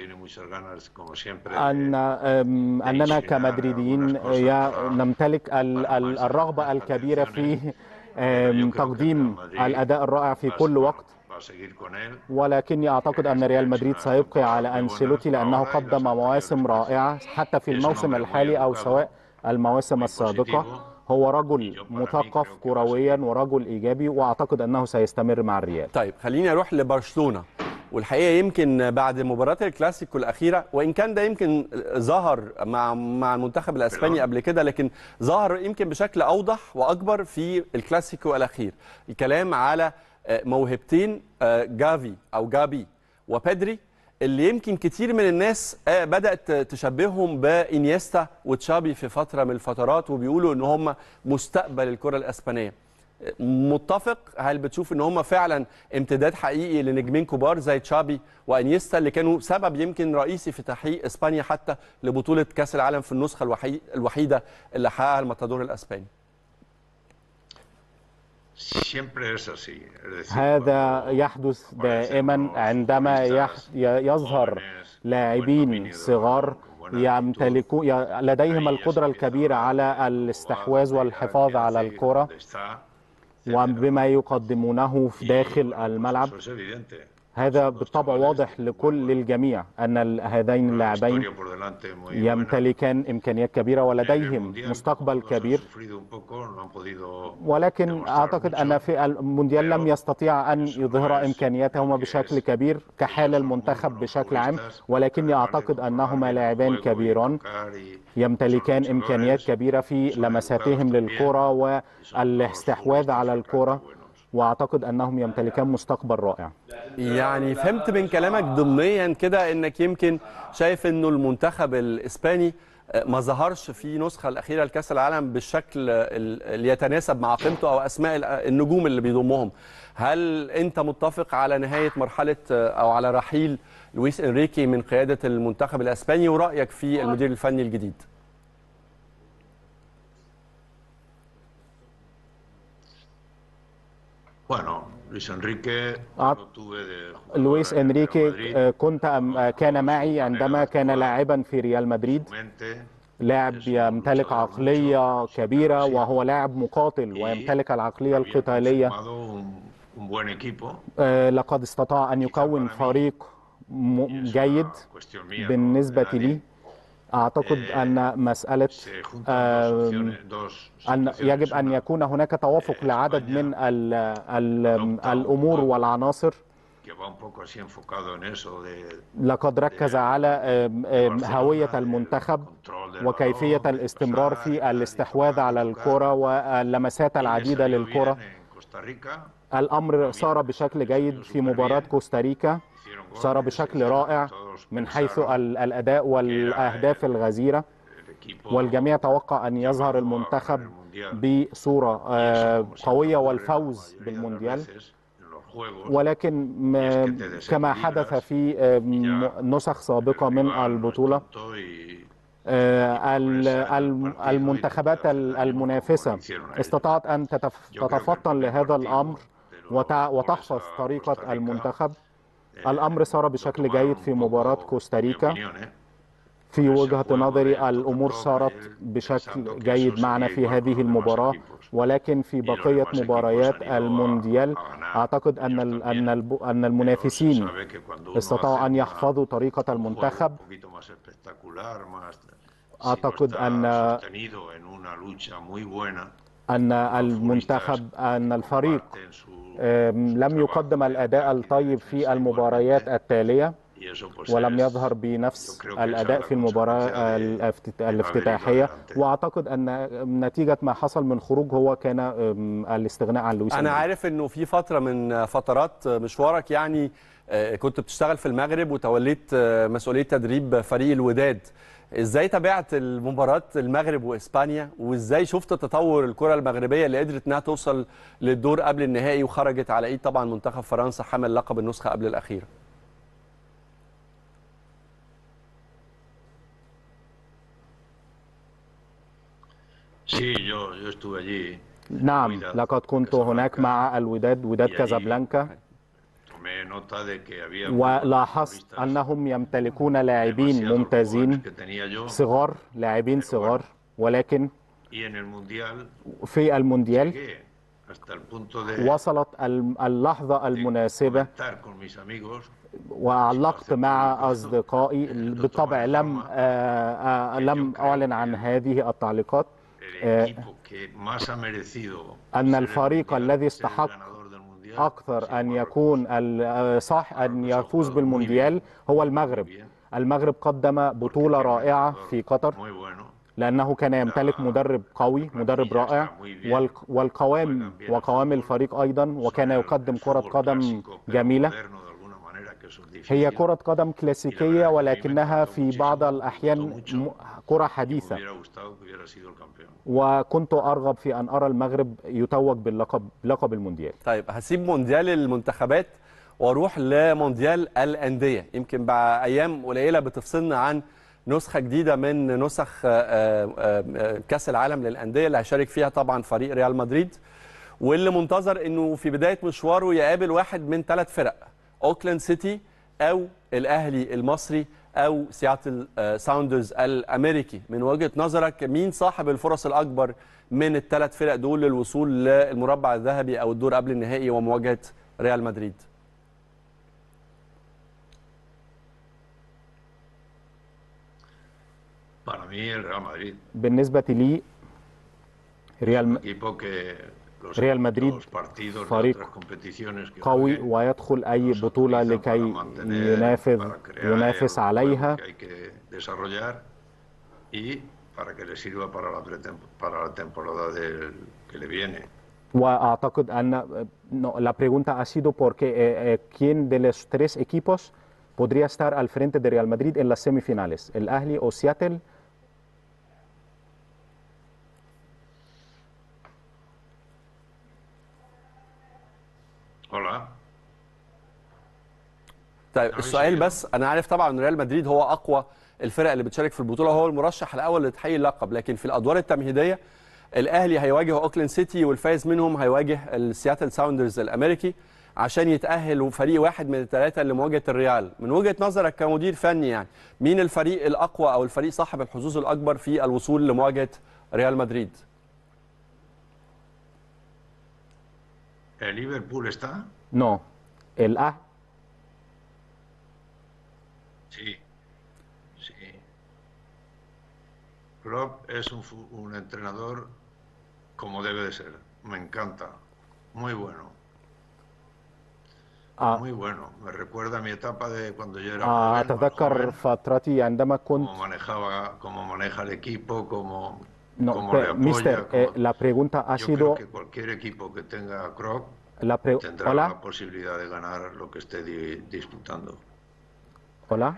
ان اننا كمدريديين نمتلك الرغبه الكبيره في تقديم الاداء الرائع في كل وقت ولكني اعتقد ان ريال مدريد سيبقي على انشيلوتي لانه قدم مواسم رائعه حتى في الموسم الحالي او سواء المواسم السابقه هو رجل مثقف كرويا ورجل ايجابي واعتقد انه سيستمر مع الريال. طيب خليني اروح لبرشلونه والحقيقه يمكن بعد مباراه الكلاسيكو الاخيره وان كان ده يمكن ظهر مع مع المنتخب الاسباني قبل كده لكن ظهر يمكن بشكل اوضح واكبر في الكلاسيكو الاخير. الكلام على موهبتين جافي او جابي وبيدري اللي يمكن كتير من الناس بدات تشبههم بانيستا وتشابي في فتره من الفترات وبيقولوا ان هم مستقبل الكره الاسبانيه متفق هل بتشوف ان هم فعلا امتداد حقيقي لنجمين كبار زي تشابي وانيستا اللي كانوا سبب يمكن رئيسي في تحقيق اسبانيا حتى لبطوله كاس العالم في النسخه الوحيده اللي حققها الماتادور الاسباني هذا يحدث دائما عندما يظهر لاعبين صغار يمتلكون لديهم القدرة الكبيرة على الاستحواذ والحفاظ على الكرة وبما يقدمونه في داخل الملعب هذا بالطبع واضح لكل للجميع ان هذين اللاعبين يمتلكان امكانيات كبيره ولديهم مستقبل كبير ولكن اعتقد ان في المونديال لم يستطيع ان يظهر امكانياتهما بشكل كبير كحال المنتخب بشكل عام ولكني اعتقد انهما لاعبان كبيران يمتلكان امكانيات كبيره في لمساتهم للكره والاستحواذ على الكره واعتقد انهم يمتلكان مستقبل رائع يعني فهمت من كلامك ضمنيا كده انك يمكن شايف انه المنتخب الاسباني ما ظهرش في نسخه الاخيره لكاس العالم بالشكل اللي يتناسب مع قيمته او اسماء النجوم اللي بيضمهم هل انت متفق على نهايه مرحله او على رحيل لويس انريكي من قياده المنتخب الاسباني ورايك في المدير الفني الجديد Bueno, Luis Enrique لويس انريكي كنت كان معي عندما كان لاعبا في ريال مدريد لاعب يمتلك عقلية كبيرة وهو لاعب مقاتل ويمتلك العقلية القتالية لقد استطاع أن يكون فريق جيد بالنسبة لي أعتقد أن مسألة أن يجب أن يكون هناك توافق لعدد من ال ال الأمور والعناصر لقد ركز على هوية المنتخب وكيفية الاستمرار في الاستحواذ على الكرة واللمسات العديدة للكرة الأمر صار بشكل جيد في مباراة كوستاريكا صار بشكل رائع من حيث الأداء والأهداف الغزيرة والجميع توقع أن يظهر المنتخب بصورة قوية والفوز بالمونديال ولكن كما حدث في نسخ سابقة من البطولة المنتخبات المنافسة استطاعت أن تتفطن لهذا الأمر وتحفظ طريقة المنتخب الأمر صار بشكل جيد في مباراة كوستاريكا في وجهة نظري الأمور صارت بشكل جيد معنا في هذه المباراة ولكن في بقية مباريات المونديال أعتقد أن أن أن المنافسين استطاعوا أن يحفظوا طريقة المنتخب أعتقد أن أن المنتخب أن الفريق لم يقدم الأداء الطيب في المباريات التالية ولم يظهر بنفس الأداء في المباراة الافتتاحية وأعتقد أن نتيجة ما حصل من خروج هو كان الاستغناء عن لويس أنا عارف أنه في فترة من فترات مشوارك يعني كنت بتشتغل في المغرب وتوليت مسؤولية تدريب فريق الوداد ازاي تابعت المباراة المغرب واسبانيا وازاي شفت تطور الكرة المغربية اللي قدرت انها توصل للدور قبل النهائي وخرجت على ايد طبعا منتخب فرنسا حامل لقب النسخة قبل الأخيرة نعم لقد كنت هناك مع الوداد وداد كازابلانكا ولاحظت أنهم يمتلكون لاعبين ممتازين صغار لاعبين صغار ولكن في المونديال وصلت اللحظة المناسبة وعلقت مع أصدقائي بالطبع لم لم أعلن عن هذه التعليقات أن الفريق الذي استحق أكثر أن يكون صح أن يفوز بالمونديال هو المغرب المغرب قدم بطولة رائعة في قطر لأنه كان يمتلك مدرب قوي مدرب رائع والقوام وقوام الفريق أيضا وكان يقدم كرة قدم جميلة هي كرة قدم كلاسيكية ولكنها في بعض الأحيان كرة حديثة وكنت أرغب في أن أرى المغرب يتوج باللقب لقب المونديال طيب هسيب مونديال المنتخبات واروح لمونديال الأندية يمكن بعد أيام قليلة بتفصلنا عن نسخة جديدة من نسخ كأس العالم للأندية اللي هيشارك فيها طبعا فريق ريال مدريد واللي منتظر انه في بداية مشواره يقابل واحد من ثلاث فرق اوكلاند سيتي او الاهلي المصري او سياتل ساوندرز الامريكي من وجهه نظرك مين صاحب الفرص الاكبر من الثلاث فرق دول للوصول للمربع الذهبي او الدور قبل النهائي ومواجهه ريال مدريد بالنسبه لي ريال ريال مدريد فريق قوي ويدخل أي بطولة لكي ينافس ينافس عليها وأعتقد أن la pregunta ha sido porque eh, quién de los tres equipos podría estar al frente de Real Madrid en las semifinales, el Ahly o Seattle طيب السؤال بس انا عارف طبعا ان ريال مدريد هو اقوى الفرق اللي بتشارك في البطوله هو المرشح الاول لتحقيق اللقب لكن في الادوار التمهيديه الاهلي هيواجه اوكلاند سيتي والفايز منهم هيواجه السياتل ساوندرز الامريكي عشان يتاهل فريق واحد من الثلاثه لمواجهه الريال من وجهه نظرك كمدير فني يعني مين الفريق الاقوى او الفريق صاحب الحظوظ الاكبر في الوصول لمواجهه ريال مدريد ليفربول está No, el A. Sí, sí. Klopp es un, un entrenador como debe de ser. Me encanta. Muy bueno. آه. Muy bueno. Me recuerda a mi etapa de cuando yo era آه، joven, más أتذكر joven, فترتي عندما كنت cómo manejaba, cómo maneja el equipo, cómo, No, cómo pe- le apoya. mister, eh, cómo- la pregunta ha Yo sido creo que cualquier equipo que tenga a Kroos la pre- tendrá hola, la posibilidad de ganar lo que esté di- disputando. hola.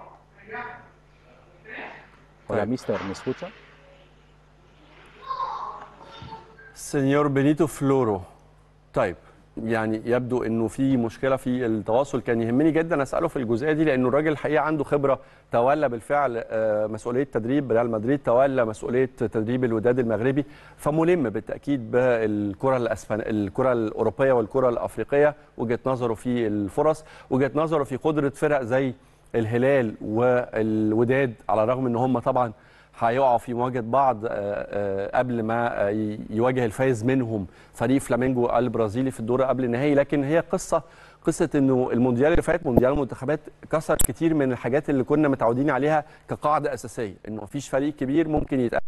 Hola, طيب. mister, ¿me escucha? سينيور بينيتو فلورو طيب يعني يبدو انه في مشكله في التواصل كان يهمني جدا اساله في الجزئيه دي لانه الراجل الحقيقه عنده خبره تولى بالفعل آه، مسؤوليه تدريب ريال مدريد تولى مسؤوليه تدريب الوداد المغربي فملم بالتاكيد بالكره الاسبان الكره الاوروبيه والكره الافريقيه وجهه نظره في الفرص وجهه نظره في قدره فرق زي الهلال والوداد على الرغم ان هم طبعا هيقعوا في مواجهه بعض قبل ما يواجه الفايز منهم فريق فلامينجو البرازيلي في الدور قبل النهائي لكن هي قصه قصه انه المونديال اللي فات مونديال المنتخبات كسر كتير من الحاجات اللي كنا متعودين عليها كقاعده اساسيه انه مفيش فريق كبير ممكن يتأهل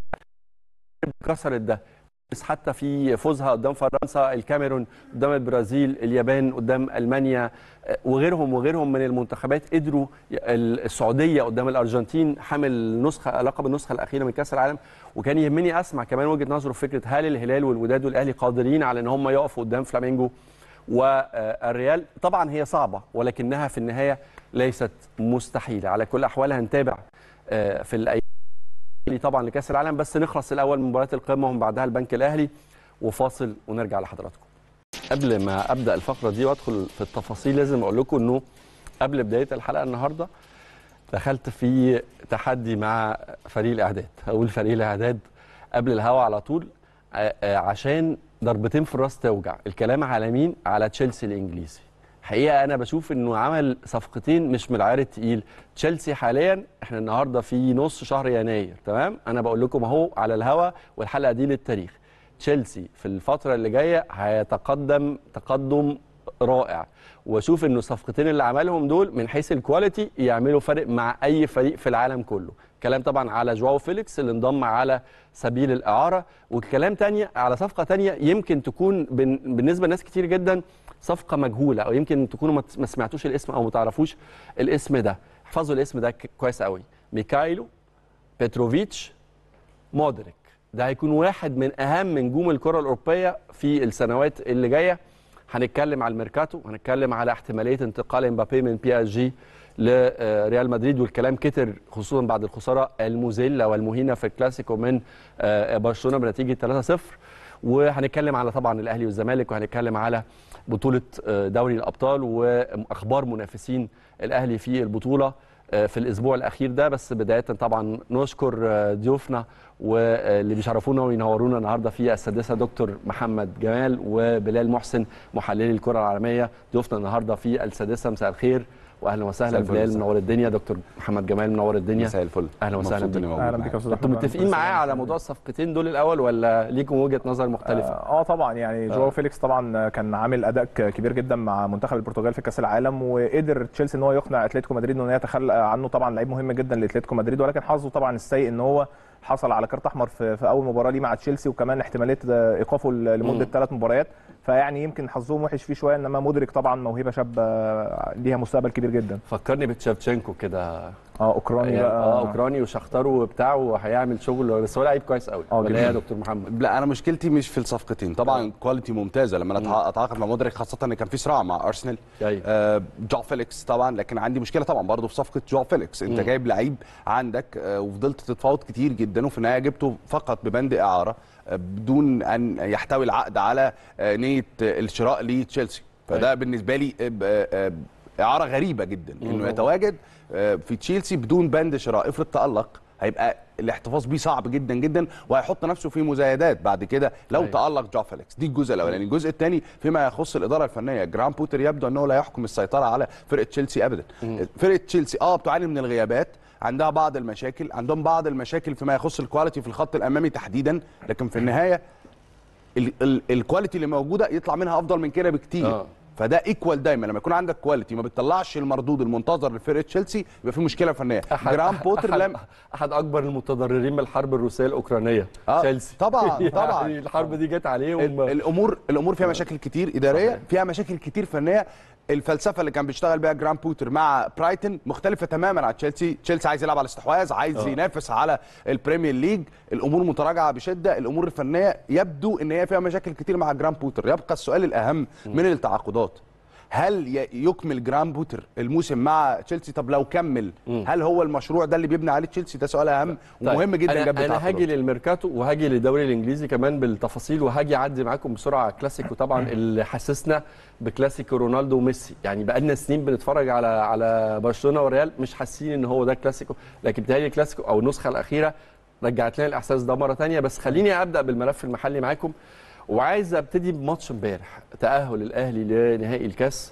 كسرت ده بس حتى في فوزها قدام فرنسا الكاميرون قدام البرازيل اليابان قدام المانيا وغيرهم وغيرهم من المنتخبات قدروا السعوديه قدام الارجنتين حامل نسخه لقب النسخه الاخيره من كاس العالم وكان يهمني اسمع كمان وجهه نظره في فكره هل الهلال والوداد والاهلي قادرين على ان هم يقفوا قدام فلامينجو والريال طبعا هي صعبه ولكنها في النهايه ليست مستحيله على كل الاحوال هنتابع في الايام طبعا لكاس العالم بس نخلص الاول من مباراه القمه ومن بعدها البنك الاهلي وفاصل ونرجع لحضراتكم قبل ما ابدا الفقره دي وادخل في التفاصيل لازم اقول لكم انه قبل بدايه الحلقه النهارده دخلت في تحدي مع فريق الاعداد اقول فريق الاعداد قبل الهوا على طول عشان ضربتين في الراس توجع الكلام على مين على تشيلسي الانجليزي حقيقه انا بشوف انه عمل صفقتين مش من العيار التقيل تشيلسي حاليا احنا النهارده في نص شهر يناير تمام انا بقول لكم اهو على الهوا والحلقه دي للتاريخ تشيلسي في الفتره اللي جايه هيتقدم تقدم رائع واشوف انه الصفقتين اللي عملهم دول من حيث الكواليتي يعملوا فرق مع اي فريق في العالم كله كلام طبعا على جواو فيليكس اللي انضم على سبيل الاعاره والكلام تانية على صفقه تانية يمكن تكون بالنسبه لناس كتير جدا صفقه مجهوله او يمكن تكونوا ما سمعتوش الاسم او ما تعرفوش الاسم ده احفظوا الاسم ده كويس قوي ميكايلو بيتروفيتش مودريك ده هيكون واحد من اهم نجوم الكره الاوروبيه في السنوات اللي جايه هنتكلم على الميركاتو هنتكلم على احتماليه انتقال امبابي من بي اس جي لريال مدريد والكلام كتر خصوصا بعد الخساره المذله والمهينه في الكلاسيكو من برشلونه بنتيجه 3-0 وهنتكلم على طبعا الاهلي والزمالك وهنتكلم على بطوله دوري الابطال واخبار منافسين الاهلي في البطوله في الاسبوع الاخير ده بس بدايه طبعا نشكر ضيوفنا واللي بيشرفونا وينورونا النهارده في السادسه دكتور محمد جمال وبلال محسن محللي الكره العالميه ضيوفنا النهارده في السادسه مساء الخير واهلا وسهلا بلال منور الدنيا دكتور محمد جمال منور الدنيا مساء الفل اهلا وسهلا بيك اهلا بك يا استاذ انتوا متفقين معايا على موضوع الصفقتين دول الاول ولا ليكم وجهه نظر مختلفه اه طبعا يعني جواو فيليكس طبعا كان عامل اداء كبير جدا مع منتخب البرتغال في كاس العالم وقدر تشيلسي ان هو يقنع اتلتيكو مدريد انه يتخلى عنه طبعا لعيب مهم جدا لاتلتيكو مدريد ولكن حظه طبعا السيء ان هو حصل على كارت احمر في, في اول مباراه ليه مع تشيلسي وكمان احتماليه ايقافه لمده ثلاث مباريات فيعني يمكن حظهم وحش فيه شويه انما مدرك طبعا موهبه شابه ليها مستقبل كبير جدا فكرني بتشافشينكو كده اه اوكراني يعني بقى اه اوكراني وشختاره وبتاع وهيعمل شغل بس هو لعيب كويس قوي اه ولا ايه يا جدا. دكتور محمد لا انا مشكلتي مش في الصفقتين طبعا كواليتي ممتازه لما انا اتعاقد مع مودريك خاصه ان كان في صراع مع ارسنال أيوة. آه جو فيليكس طبعا لكن عندي مشكله طبعا برضه في صفقه جو فيليكس انت مم. جايب لعيب عندك آه وفضلت تتفاوض كتير جدا وفي النهايه جبته فقط ببند اعاره آه بدون ان يحتوي العقد على آه نيه آه الشراء لتشيلسي فده بالنسبه لي آه آه اعاره غريبه جدا مم. انه يتواجد آه في تشيلسي بدون بند شراء افرض تالق هيبقى الاحتفاظ بيه صعب جدا جدا وهيحط نفسه في مزايدات بعد كده لو أيوة. تالق جو فيليكس دي الجزء الاولاني الجزء الثاني فيما يخص الاداره الفنيه جرام بوتر يبدو انه لا يحكم السيطره على فرقه تشيلسي ابدا فرقه تشيلسي اه بتعاني من الغيابات عندها بعض المشاكل عندهم بعض المشاكل فيما يخص الكواليتي في الخط الامامي تحديدا لكن في النهايه ال- ال- الكواليتي اللي موجوده يطلع منها افضل من كده بكتير آه. فده ايكوال دايما لما يكون عندك كواليتي ما بتطلعش المردود المنتظر لفرقه تشيلسي يبقى في مشكله فنيه جرام بوتر أحد, لم احد اكبر المتضررين من الحرب الروسيه الاوكرانيه آه، تشيلسي طبعاً، طبعاً. يعني الحرب دي جت عليهم ال- الامور الامور فيها مشاكل كتير اداريه صحيح. فيها مشاكل كتير فنيه الفلسفه اللي كان بيشتغل بيها جرام بوتر مع برايتن مختلفه تماما عن تشيلسي تشيلسي عايز يلعب على الاستحواذ عايز آه. ينافس على البريمير ليج الامور متراجعه بشده الامور الفنيه يبدو ان هي فيها مشاكل كتير مع جرام بوتر يبقى السؤال الاهم من التعاقدات هل ي- يكمل جرام بوتر الموسم مع تشيلسي طب لو كمل هل هو المشروع ده اللي بيبني عليه تشيلسي ده سؤال اهم ومهم جدا انا, جاب أنا التعاقدات. هاجي للميركاتو وهاجي للدوري الانجليزي كمان بالتفاصيل وهاجي اعدي معاكم بسرعه على كلاسيكو طبعا اللي حسسنا بكلاسيكو رونالدو وميسي يعني بقالنا سنين بنتفرج على على برشلونه والريال مش حاسين ان هو ده كلاسيكو لكن بتهيألي الكلاسيكو او النسخه الاخيره رجعت لنا الاحساس ده مره ثانيه بس خليني ابدا بالملف المحلي معاكم وعايز ابتدي بماتش امبارح تاهل الاهلي لنهائي الكاس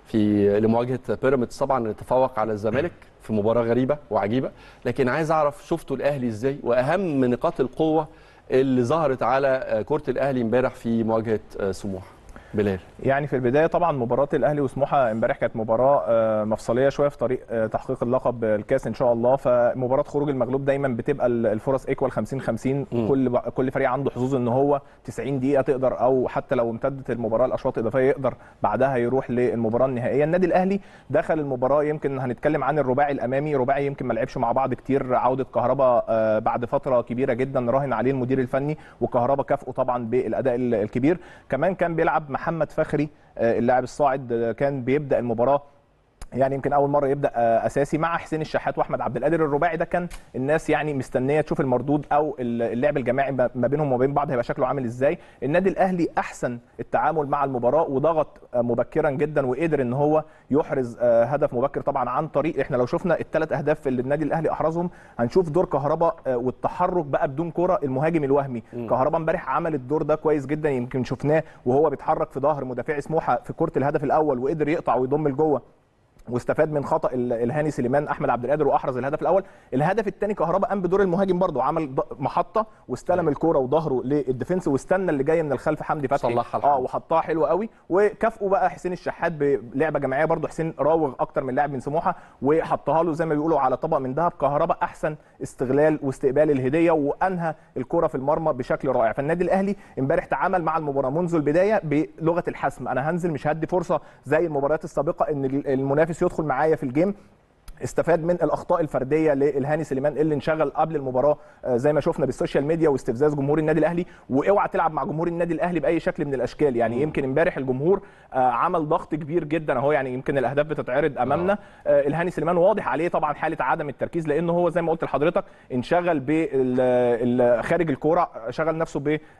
في لمواجهه بيراميدز طبعا تفوق على الزمالك في مباراه غريبه وعجيبه لكن عايز اعرف شفتوا الاهلي ازاي واهم نقاط القوه اللي ظهرت على كره الاهلي امبارح في مواجهه سموحه بلال يعني في البدايه طبعا مباراه الاهلي وسموحه امبارح كانت مباراه مفصليه شويه في طريق تحقيق اللقب الكاس ان شاء الله فمباراه خروج المغلوب دايما بتبقى الفرص ايكوال 50 50 كل كل فريق عنده حظوظ ان هو 90 دقيقه تقدر او حتى لو امتدت المباراه الاشواط الاضافيه يقدر بعدها يروح للمباراه النهائيه النادي الاهلي دخل المباراه يمكن هنتكلم عن الرباعي الامامي رباعي يمكن ما لعبش مع بعض كتير عوده كهربا بعد فتره كبيره جدا راهن عليه المدير الفني وكهربا كافئه طبعا بالاداء الكبير كمان كان بيلعب محمد فخري اللاعب الصاعد كان بيبدا المباراه يعني يمكن اول مره يبدا اساسي مع حسين الشحات واحمد عبد القادر الرباعي ده كان الناس يعني مستنيه تشوف المردود او اللعب الجماعي ما بينهم وبين بعض هيبقى شكله عامل ازاي النادي الاهلي احسن التعامل مع المباراه وضغط مبكرا جدا وقدر ان هو يحرز هدف مبكر طبعا عن طريق احنا لو شفنا الثلاث اهداف اللي النادي الاهلي احرزهم هنشوف دور كهربا والتحرك بقى بدون كره المهاجم الوهمي كهربا امبارح عمل الدور ده كويس جدا يمكن شفناه وهو بيتحرك في ظهر مدافعي سموحه في كره الهدف الاول وقدر يقطع ويضم لجوه واستفاد من خطا الهاني سليمان احمد عبد القادر واحرز الهدف الاول الهدف الثاني كهربا قام بدور المهاجم برضه عمل محطه واستلم الكوره وظهره للديفنس واستنى اللي جاي من الخلف حمدي فتحي صلحها اه وحطها حلوه قوي وكافئه بقى حسين الشحات بلعبه جماعيه برضه حسين راوغ اكتر من لاعب من سموحه وحطها له زي ما بيقولوا على طبق من ذهب كهربا احسن استغلال واستقبال الهديه وانهى الكره في المرمى بشكل رائع فالنادي الاهلي امبارح تعامل مع المباراه منذ البدايه بلغه الحسم انا هنزل مش هدي فرصه زي المباريات السابقه ان المنافس يدخل معايا في الجيم استفاد من الاخطاء الفرديه للهاني سليمان اللي انشغل قبل المباراه زي ما شفنا بالسوشيال ميديا واستفزاز جمهور النادي الاهلي واوعى تلعب مع جمهور النادي الاهلي باي شكل من الاشكال يعني يمكن امبارح الجمهور عمل ضغط كبير جدا اهو يعني يمكن الاهداف بتتعرض امامنا الهاني سليمان واضح عليه طبعا حاله عدم التركيز لانه هو زي ما قلت لحضرتك انشغل خارج الكوره شغل نفسه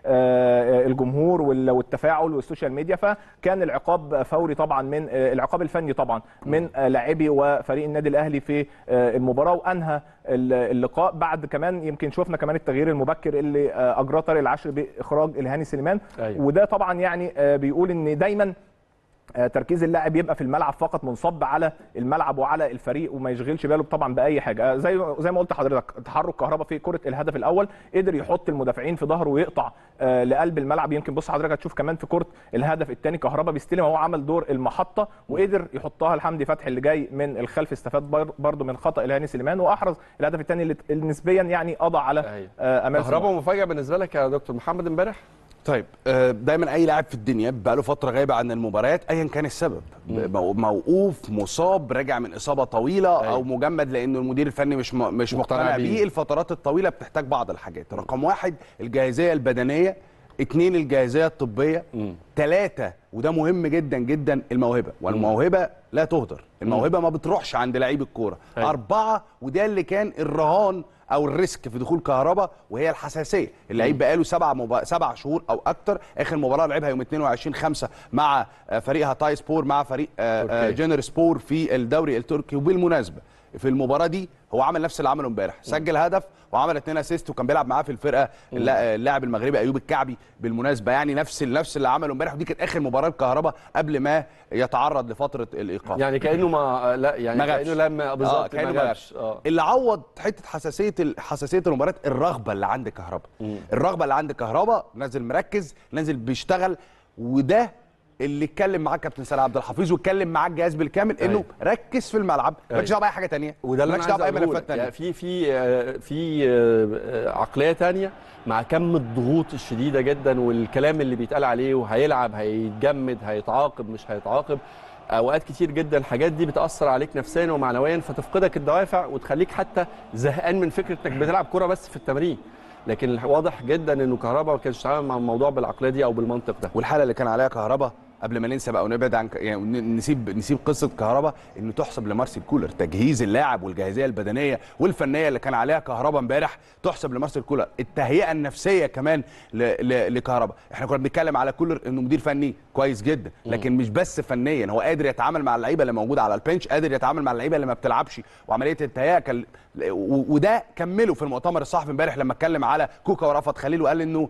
بالجمهور والتفاعل والسوشيال ميديا فكان العقاب فوري طبعا من العقاب الفني طبعا من لاعبي وفريق النادي الاهلي الاهلي في المباراه وانهى اللقاء بعد كمان يمكن شفنا كمان التغيير المبكر اللي اجراه طارق العشر باخراج الهاني سليمان أيوة. وده طبعا يعني بيقول ان دايما تركيز اللاعب يبقى في الملعب فقط منصب على الملعب وعلى الفريق وما يشغلش باله طبعا باي حاجه زي زي ما قلت لحضرتك تحرك كهربا في كره الهدف الاول قدر يحط المدافعين في ظهره ويقطع لقلب الملعب يمكن بص حضرتك هتشوف كمان في كره الهدف الثاني كهربا بيستلم هو عمل دور المحطه وقدر يحطها لحمدي فتحي اللي جاي من الخلف استفاد برده من خطا الهاني سليمان واحرز الهدف الثاني اللي نسبيا يعني قضى على امال كهربا مفاجاه بالنسبه لك يا دكتور محمد امبارح طيب دايما اي لاعب في الدنيا بقى له فتره غايبه عن المباريات ايا كان السبب موقوف مصاب راجع من اصابه طويله أي. او مجمد لانه المدير الفني مش مش مقتنع بيه الفترات الطويله بتحتاج بعض الحاجات رقم واحد الجاهزيه البدنيه اثنين الجاهزيه الطبيه ثلاثه وده مهم جدا جدا الموهبه والموهبه لا تهدر الموهبه ما بتروحش عند لعيب الكوره اربعه وده اللي كان الرهان او الريسك في دخول كهربا وهي الحساسيه اللعيب بقاله سبع مب... سبع شهور او اكتر اخر مباراه لعبها يوم 22 5 مع فريق هاتاي سبور مع فريق جنر سبور في الدوري التركي وبالمناسبه في المباراه دي هو عمل نفس اللي عمله امبارح سجل هدف وعمل اثنين اسيست وكان بيلعب معاه في الفرقه اللاعب المغربي ايوب الكعبي بالمناسبه يعني نفس نفس اللي عمله امبارح ودي كانت اخر مباراه الكهرباء قبل ما يتعرض لفتره الايقاف يعني كانه ما لا يعني ما كانه لما بالظبط آه كانه ما جابش آه. اللي عوض حته حساسيه حساسيه المباريات الرغبه اللي عند كهرباء الرغبه اللي عند كهرباء نازل مركز نازل بيشتغل وده اللي اتكلم معاه كابتن سلام عبد الحفيظ واتكلم معاه الجهاز بالكامل انه أي. ركز في الملعب مالكش دعوه باي حاجه ثانيه وده اللي مالكش دعوه باي ملفات ثانيه يعني في في في عقليه ثانيه مع كم الضغوط الشديده جدا والكلام اللي بيتقال عليه وهيلعب هيتجمد هيتعاقب مش هيتعاقب اوقات كتير جدا الحاجات دي بتاثر عليك نفسيا ومعنويا فتفقدك الدوافع وتخليك حتى زهقان من فكره انك بتلعب كوره بس في التمرين لكن واضح جدا انه كهربا ما كانش يتعامل مع الموضوع بالعقليه دي او بالمنطق ده والحاله اللي كان عليها كهربا قبل ما ننسى بقى ونبعد عن يعني نسيب نسيب قصه كهربا انه تحسب لمارسيل كولر تجهيز اللاعب والجاهزيه البدنيه والفنيه اللي كان عليها كهربا امبارح تحسب لمارسيل كولر التهيئه النفسيه كمان لكهربا احنا كنا بنتكلم على كولر انه مدير فني كويس جدا لكن مش بس فنيا هو قادر يتعامل مع اللعيبه اللي موجوده على البنش قادر يتعامل مع اللعيبه اللي ما بتلعبش وعمليه التهيئه كان وده كمله في المؤتمر الصحفي امبارح لما اتكلم على كوكا ورفض خليل وقال انه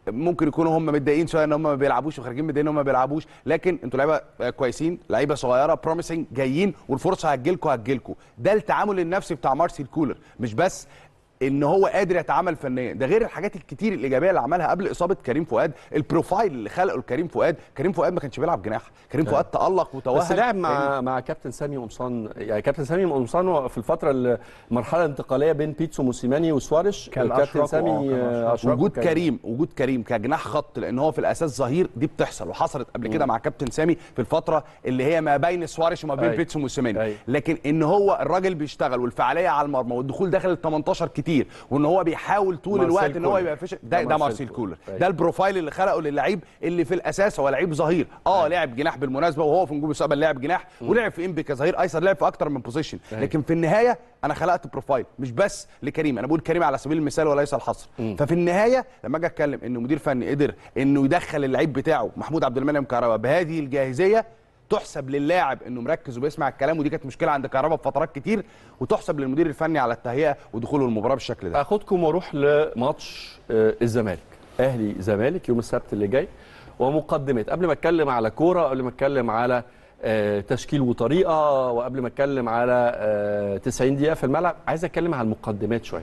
ممكن يكونوا هم متضايقين شويه ان هم ما بيلعبوش وخارجين متضايقين ان هم ما بيلعبوش لكن انتوا لعيبه كويسين لعيبه صغيره بروميسنج جايين والفرصه هتجيلكوا هتجيلكوا ده التعامل النفسي بتاع مارسيل كولر مش بس ان هو قادر يتعامل فنيا ده غير الحاجات الكتير الايجابيه اللي عملها قبل اصابه كريم فؤاد البروفايل اللي خلقه لكريم فؤاد كريم فؤاد ما كانش بيلعب جناح كريم فؤاد تالق وتوهج بس لعب مع مع كابتن سامي قمصان يعني كابتن سامي قمصان في الفتره المرحله الانتقاليه بين بيتسو موسيماني وسواريش كان كابتن أشرف سامي وآه، كان آه، أشرف وجود وكان- كريم وجود كريم كجناح خط لان هو في الاساس ظهير دي بتحصل وحصلت قبل كده مع كابتن سامي في الفتره اللي هي ما بين سواريش وما بين أي. بيتسو موسيماني أي. لكن ان هو الراجل بيشتغل والفعاليه على المرمى والدخول داخل ال 18 كتير وان هو بيحاول طول مارسيل الوقت ان هو كولر. يبقى فيش ده, ده ده مارسيل مارسيل كولر. كولر أي. ده البروفايل اللي خلقه للعيب اللي في الاساس هو لعيب ظهير اه لعب جناح بالمناسبه وهو في نجوم المستقبل لعب جناح ولعب في انبي كظهير ايسر لعب في اكتر من بوزيشن أي. لكن في النهايه انا خلقت بروفايل مش بس لكريم انا بقول كريم على سبيل المثال وليس الحصر ففي النهايه لما اجي اتكلم انه مدير فني قدر انه يدخل اللعيب بتاعه محمود عبد المنعم كهربا بهذه الجاهزيه تحسب للاعب انه مركز وبيسمع الكلام ودي كانت مشكله عند كهربا في فترات كتير وتحسب للمدير الفني على التهيئه ودخوله المباراه بالشكل ده اخدكم واروح لماتش آه، الزمالك اهلي زمالك يوم السبت اللي جاي ومقدمات قبل ما اتكلم على كوره قبل ما اتكلم على آه، تشكيل وطريقه وقبل ما اتكلم على آه، 90 دقيقه في الملعب عايز اتكلم على المقدمات شويه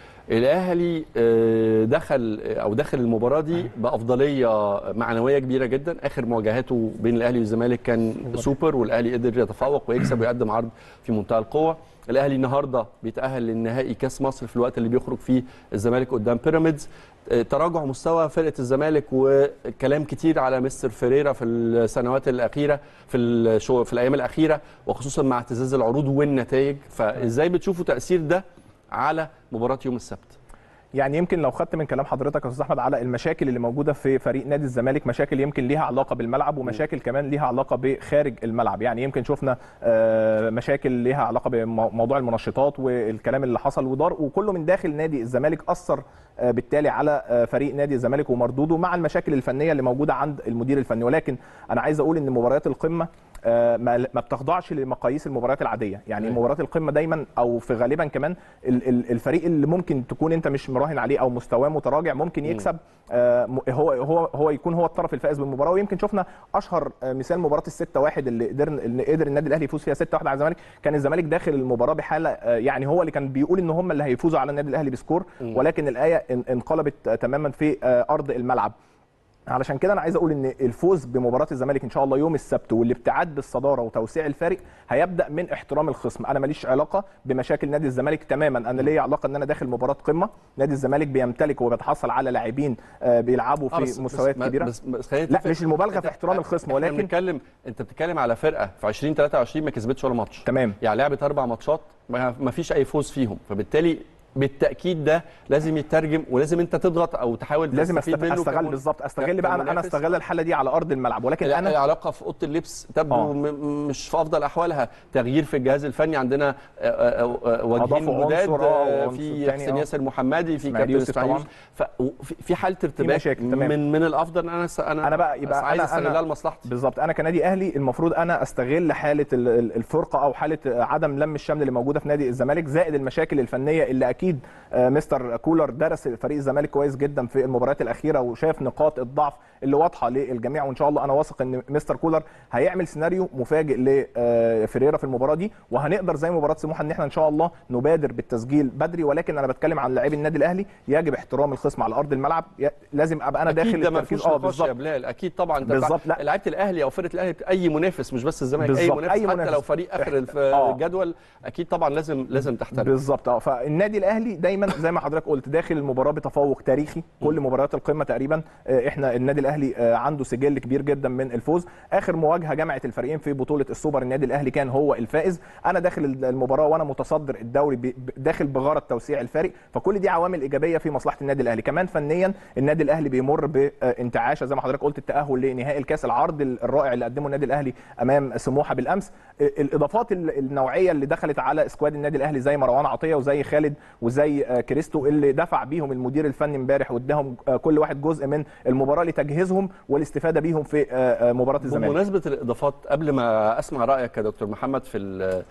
الاهلي آه، دخل او داخل المباراه دي بافضليه معنويه كبيره جدا اخر مواجهاته بين الاهلي والزمالك كان سوبر والاهلي قدر يتفوق ويكسب ويقدم عرض في منتهى القوه الاهلي النهارده بيتاهل للنهائي كاس مصر في الوقت اللي بيخرج فيه الزمالك قدام بيراميدز آه، تراجع مستوى فرقه الزمالك وكلام كتير على مستر فيريرا في السنوات الاخيره في الشو في الايام الاخيره وخصوصا مع اعتزاز العروض والنتائج فازاي بتشوفوا تاثير ده على مباراه يوم السبت يعني يمكن لو خدت من كلام حضرتك يا استاذ احمد على المشاكل اللي موجوده في فريق نادي الزمالك مشاكل يمكن ليها علاقه بالملعب ومشاكل كمان ليها علاقه بخارج الملعب يعني يمكن شفنا آه، مشاكل ليها علاقه بموضوع المنشطات والكلام اللي حصل ودار وكله من داخل نادي الزمالك اثر آه، بالتالي على آه، فريق نادي الزمالك ومردوده مع المشاكل الفنيه اللي موجوده عند المدير الفني ولكن انا عايز اقول ان مباريات القمه آه، ما ما بتخضعش لمقاييس المباريات العاديه يعني أيوة. مباريات القمه دايما او في غالبا كمان ال- ال- الفريق اللي ممكن تكون انت مش مراهن عليه او مستواه متراجع ممكن يكسب آه، م- هو هو هو يكون هو الطرف الفائز بالمباراه ويمكن شفنا اشهر آه، مثال مباراه الستة واحد اللي قدر اللي قدر النادي الاهلي يفوز فيها 6 1 على الزمالك كان الزمالك داخل المباراه بحاله آه، يعني هو اللي كان بيقول ان هم اللي هيفوزوا على النادي الاهلي بسكور ولكن الايه ان- انقلبت آه، تماما في آه، ارض الملعب علشان كده انا عايز اقول ان الفوز بمباراه الزمالك ان شاء الله يوم السبت والابتعاد بالصداره وتوسيع الفارق هيبدا من احترام الخصم انا ماليش علاقه بمشاكل نادي الزمالك تماما انا ليا علاقه ان انا داخل مباراه قمه نادي الزمالك بيمتلك وبيتحصل على لاعبين آه، بيلعبوا آه، في مستويات بس كبيره بس بس خلينا لا نتفق. مش المبالغه أنت- في احترام الخصم احنا ولكن بنتكلم انت بتتكلم على فرقه في 2023 ما كسبتش ولا ماتش تمام يعني لعبت اربع ماتشات ما ما فيش اي فوز فيهم فبالتالي بالتاكيد ده لازم يترجم ولازم انت تضغط او تحاول لازم تستفيد أست- منه استغل كمن- بالظبط استغل بقى انا انا كمنافس. استغل الحاله دي على ارض الملعب ولكن لا، انا العلاقه في اوضه اللبس تبدو آه. م- مش في افضل احوالها تغيير في الجهاز الفني عندنا آه، آه، آه، وجهين أضافوا جداد عنصر، آه، آه، وعنصر في تاني، حسين آه. ياسر محمدي في إسماعيل كابتن يوسف اسماعيل طبعاً. يوسف ف- وفي- في حاله ارتباك مشاكل، تمام. من من الافضل ان انا س- انا أنا بقى- يبقى عايز أنا- استغلها أنا- لمصلحتي بالظبط انا كنادي اهلي المفروض انا استغل حاله ال- ال- الفرقه او حاله عدم لم الشمل اللي موجوده في نادي الزمالك زائد المشاكل الفنيه اللي اكيد آه، مستر كولر درس فريق الزمالك كويس جدا في المباريات الاخيره وشاف نقاط الضعف اللي واضحه للجميع وان شاء الله انا واثق ان مستر كولر هيعمل سيناريو مفاجئ لفريرا في المباراه دي وهنقدر زي مباراه سموحه ان احنا ان شاء الله نبادر بالتسجيل بدري ولكن انا بتكلم عن لاعبي النادي الاهلي يجب احترام الخصم على ارض الملعب ي- لازم ابقى انا داخل اكيد ده ما التركيز فيهوش اه نقاش يا بالظبط بلال اكيد طبعا انت بالظبط، بتاع- لا. لعيبه الاهلي او فرقه الاهلي اي منافس مش بس الزمالك اي بالظبط، منافس أي حتى منافس. لو فريق اخر الف- آه. الجدول اكيد طبعا لازم لازم تحترم بالظبط اه فالنادي الاهلي دايما زي ما حضرتك قلت داخل المباراه بتفوق تاريخي كل مباريات القمه تقريبا آه، احنا النادي الاهلي آه، عنده سجل كبير جدا من الفوز اخر مواجهه جمعت الفريقين في بطوله السوبر النادي الاهلي كان هو الفائز انا داخل المباراه وانا متصدر الدوري ب- ب- داخل بغرض توسيع الفارق فكل دي عوامل ايجابيه في مصلحه النادي الاهلي كمان فنيا النادي الاهلي بيمر بانتعاشه زي ما حضرتك قلت التاهل لنهائي الكاس العرض الرائع اللي قدمه النادي الاهلي امام سموحه بالامس آه، الاضافات ال- النوعيه اللي دخلت على سكواد النادي الاهلي زي مروان عطيه وزي خالد وزي آه، كريستو اللي دفع بيهم المدير الفني امبارح واداهم آه، كل واحد جزء من المباراه لتجهيزهم والاستفاده بيهم في آه، آه، مباراه الزمالك بمناسبه الاضافات قبل ما اسمع رايك يا دكتور محمد في ال-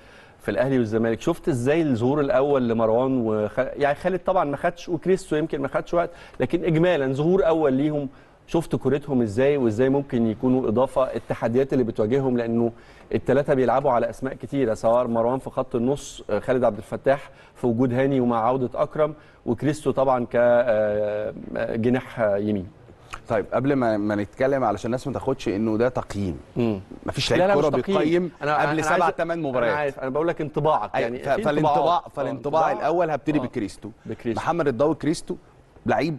في الاهلي والزمالك شفت ازاي الظهور الاول لمروان وخ... يعني خالد طبعا ما خدش وكريستو يمكن ما خدش وقت لكن اجمالا ظهور اول ليهم شفت كورتهم ازاي وازاي ممكن يكونوا اضافه التحديات اللي بتواجههم لانه الثلاثه بيلعبوا على اسماء كتيره سواء مروان في خط النص خالد عبد الفتاح في وجود هاني ومع عوده اكرم وكريستو طبعا كجناح يمين طيب قبل ما ما نتكلم علشان الناس ما تاخدش انه ده تقييم مم. مفيش لا لعيب لا كوره مش تقييم. بيقيم أنا قبل أنا سبع عايز- ثمان انا مباريات عارف انا بقول لك انطباعك يعني يعني في فالانطباع انطباعات. فالانطباع آه، الاول هبتدي آه. بكريستو بكريستو. محمد الضوي كريستو لعيب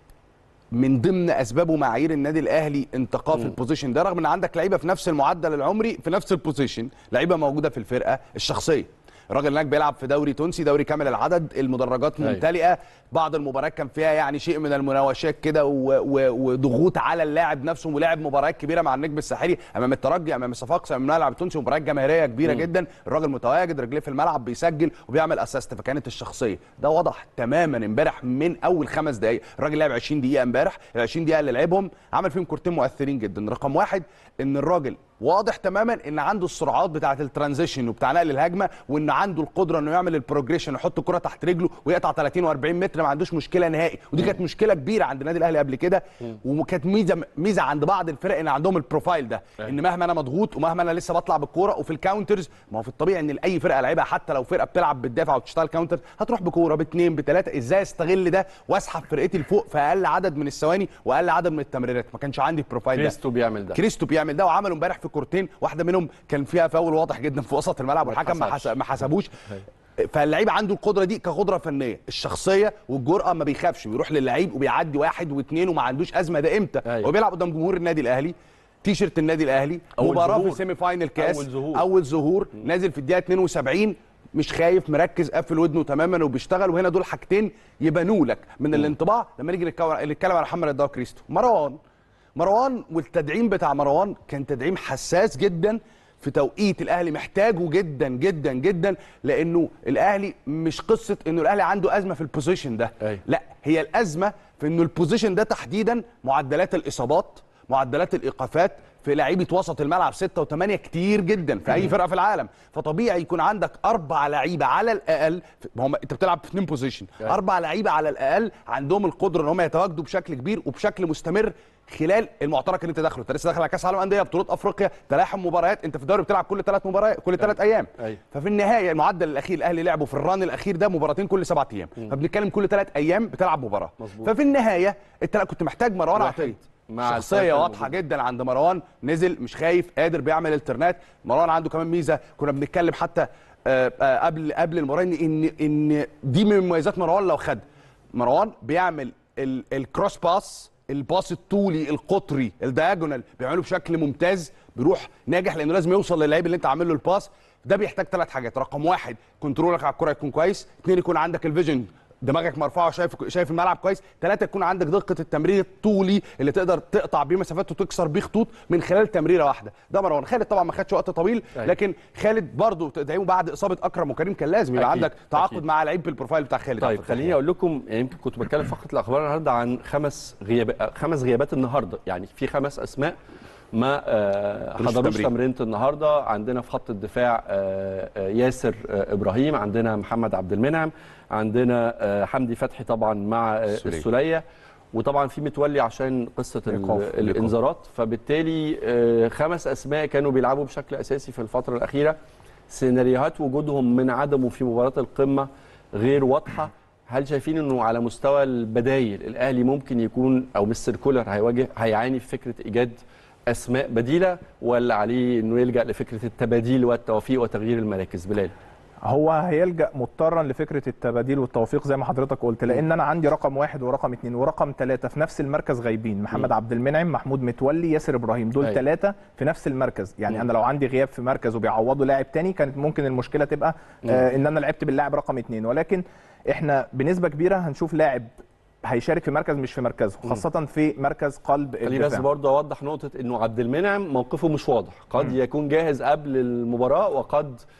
من ضمن اسباب ومعايير النادي الاهلي انتقاء في البوزيشن ده رغم ان عندك لعيبه في نفس المعدل العمري في نفس البوزيشن لعيبه موجوده في الفرقه الشخصيه الراجل هناك بيلعب في دوري تونسي دوري كامل العدد المدرجات أيوة. ممتلئه بعض المباريات كان فيها يعني شيء من المناوشات كده و- و- وضغوط على اللاعب نفسه ولعب مباريات كبيره مع النجم الساحلي امام الترجي امام الصفاقس امام الملعب التونسي مباريات جماهيريه كبيره جدا الراجل متواجد رجليه في الملعب بيسجل وبيعمل اسيست فكانت الشخصيه ده وضح تماما امبارح من اول خمس دقائق الراجل لعب 20 دقيقه امبارح ال 20 دقيقه اللي لعبهم عمل فيهم كورتين مؤثرين جدا رقم واحد ان الراجل واضح تماما ان عنده السرعات بتاعه الترانزيشن وبتاع نقل الهجمه وان عنده القدره انه يعمل البروجريشن يحط الكره تحت رجله ويقطع 30 و40 متر ما عندوش مشكله نهائي ودي كانت مشكله كبيره عند النادي الاهلي قبل كده وكانت ميزه ميزه عند بعض الفرق ان عندهم البروفايل ده ان مهما انا مضغوط ومهما انا لسه بطلع بالكوره وفي الكاونترز ما هو في الطبيعي ان اي فرقه لعيبها حتى لو فرقه بتلعب بتدافع وبتشتغل كاونتر هتروح بكوره باثنين بثلاثه ازاي استغل ده واسحب فرقتي لفوق في اقل عدد من الثواني واقل عدد من التمريرات ما كانش عندي البروفايل ده كريستو بيعمل ده كريستو بيعمل ده وعمله امبارح في كورتين واحده منهم كان فيها فاول واضح جدا في وسط الملعب والحكم ما حس- ما حسبوش فاللعيب عنده القدره دي كقدره فنيه الشخصيه والجرأه ما بيخافش بيروح للعيب وبيعدي واحد واثنين وما عندوش ازمه ده امتى أيوة. هو بيلعب قدام جمهور النادي الاهلي تيشرت النادي الاهلي أول مباراه ظهور. في سيمي فاينل كاس أول ظهور. اول ظهور نازل في الدقيقه 72 مش خايف مركز قافل ودنه تماما وبيشتغل وهنا دول حاجتين يبانوا لك من الانطباع لما نيجي نتكلم نتكلم على محمد الدوا كريستو مروان مروان والتدعيم بتاع مروان كان تدعيم حساس جدا في توقيت الاهلي محتاجه جدا جدا جدا لانه الاهلي مش قصه انه الاهلي عنده ازمه في البوزيشن ده أيوة. لا هي الازمه في انه البوزيشن ده تحديدا معدلات الاصابات معدلات الايقافات في لعيبه وسط الملعب 6 و8 كتير جدا في اي فرقه في العالم فطبيعي يكون عندك اربع لعيبه على الاقل ما هم انت بتلعب في اثنين بوزيشن أيوة. اربع لعيبه على الاقل عندهم القدره ان هم يتواجدوا بشكل كبير وبشكل مستمر خلال المعترك اللي انت داخله انت لسه داخل على كاس عالم انديه بطولات افريقيا تلاحم مباريات انت في الدوري بتلعب كل ثلاث مباريات كل ثلاث ايام أيوة. ففي النهايه المعدل الاخير الاهلي لعبه في الران الاخير ده مباراتين كل سبعة ايام فبنتكلم كل ثلاث ايام بتلعب مباراه مظبوط. ففي النهايه انت لا كنت محتاج مروان واحد عطيه مع شخصيه الفرق واضحه الموجودة. جدا عند مروان نزل مش خايف قادر بيعمل الترنات مروان عنده كمان ميزه كنا بنتكلم حتى آه، آه، قبل قبل المباراه ان ان ان دي من مميزات مروان لو خد مروان بيعمل ال- الكروس باس الباس الطولي القطري الدياجونال بيعمله بشكل ممتاز بيروح ناجح لانه لازم يوصل للعيب اللي انت عامل له الباس ده بيحتاج ثلاث حاجات رقم واحد كنترولك على الكره يكون كويس اثنين يكون عندك الفيجن دماغك مرفوعه شايف شايف الملعب كويس ثلاثه يكون عندك دقه التمرير الطولي اللي تقدر تقطع بيه مسافات وتكسر بيه خطوط من خلال تمريره واحده ده مروان خالد طبعا ما خدش وقت طويل أيوة. لكن خالد برضه تدعيمه بعد اصابه اكرم وكريم كان لازم يبقى أكيد، عندك تعاقد أكيد. مع لعيب بالبروفايل بتاع خالد طيب عبد الفتاح. خليني اقول لكم يعني يمكن كنت بتكلم في فقره الاخبار النهارده عن خمس غياب خمس غيابات النهارده يعني في خمس اسماء ما آه، حضروش حضروش تمرين. تمرينه النهارده عندنا في خط الدفاع آه، آه، ياسر آه، ابراهيم عندنا محمد عبد المنعم عندنا آه، حمدي فتحي طبعا مع آه، السولية. السوليه وطبعا في متولي عشان قصه ال- الإيقاف. الانذارات فبالتالي آه، خمس اسماء كانوا بيلعبوا بشكل اساسي في الفتره الاخيره سيناريوهات وجودهم من عدمه في مباراه القمه غير واضحه هل شايفين انه على مستوى البدايل الاهلي ممكن يكون او مستر كولر هيواجه هيعاني في فكره ايجاد اسماء بديله ولا عليه انه يلجا لفكره التباديل والتوفيق وتغيير المراكز بلال هو هيلجا مضطرا لفكره التباديل والتوفيق زي ما حضرتك قلت لان انا عندي رقم واحد ورقم اثنين ورقم ثلاثه في نفس المركز غايبين محمد عبد المنعم محمود متولي ياسر ابراهيم دول أيوة. ثلاثه في نفس المركز يعني مم. انا لو عندي غياب في مركز وبيعوضوا لاعب تاني كانت ممكن المشكله تبقى آه ان انا لعبت باللاعب رقم اثنين ولكن احنا بنسبه كبيره هنشوف لاعب هيشارك في مركز مش في مركزه خاصه في مركز قلب خليني بس الدفاع برضه اوضح نقطه انه عبد المنعم موقفه مش واضح قد يكون جاهز قبل المباراه وقد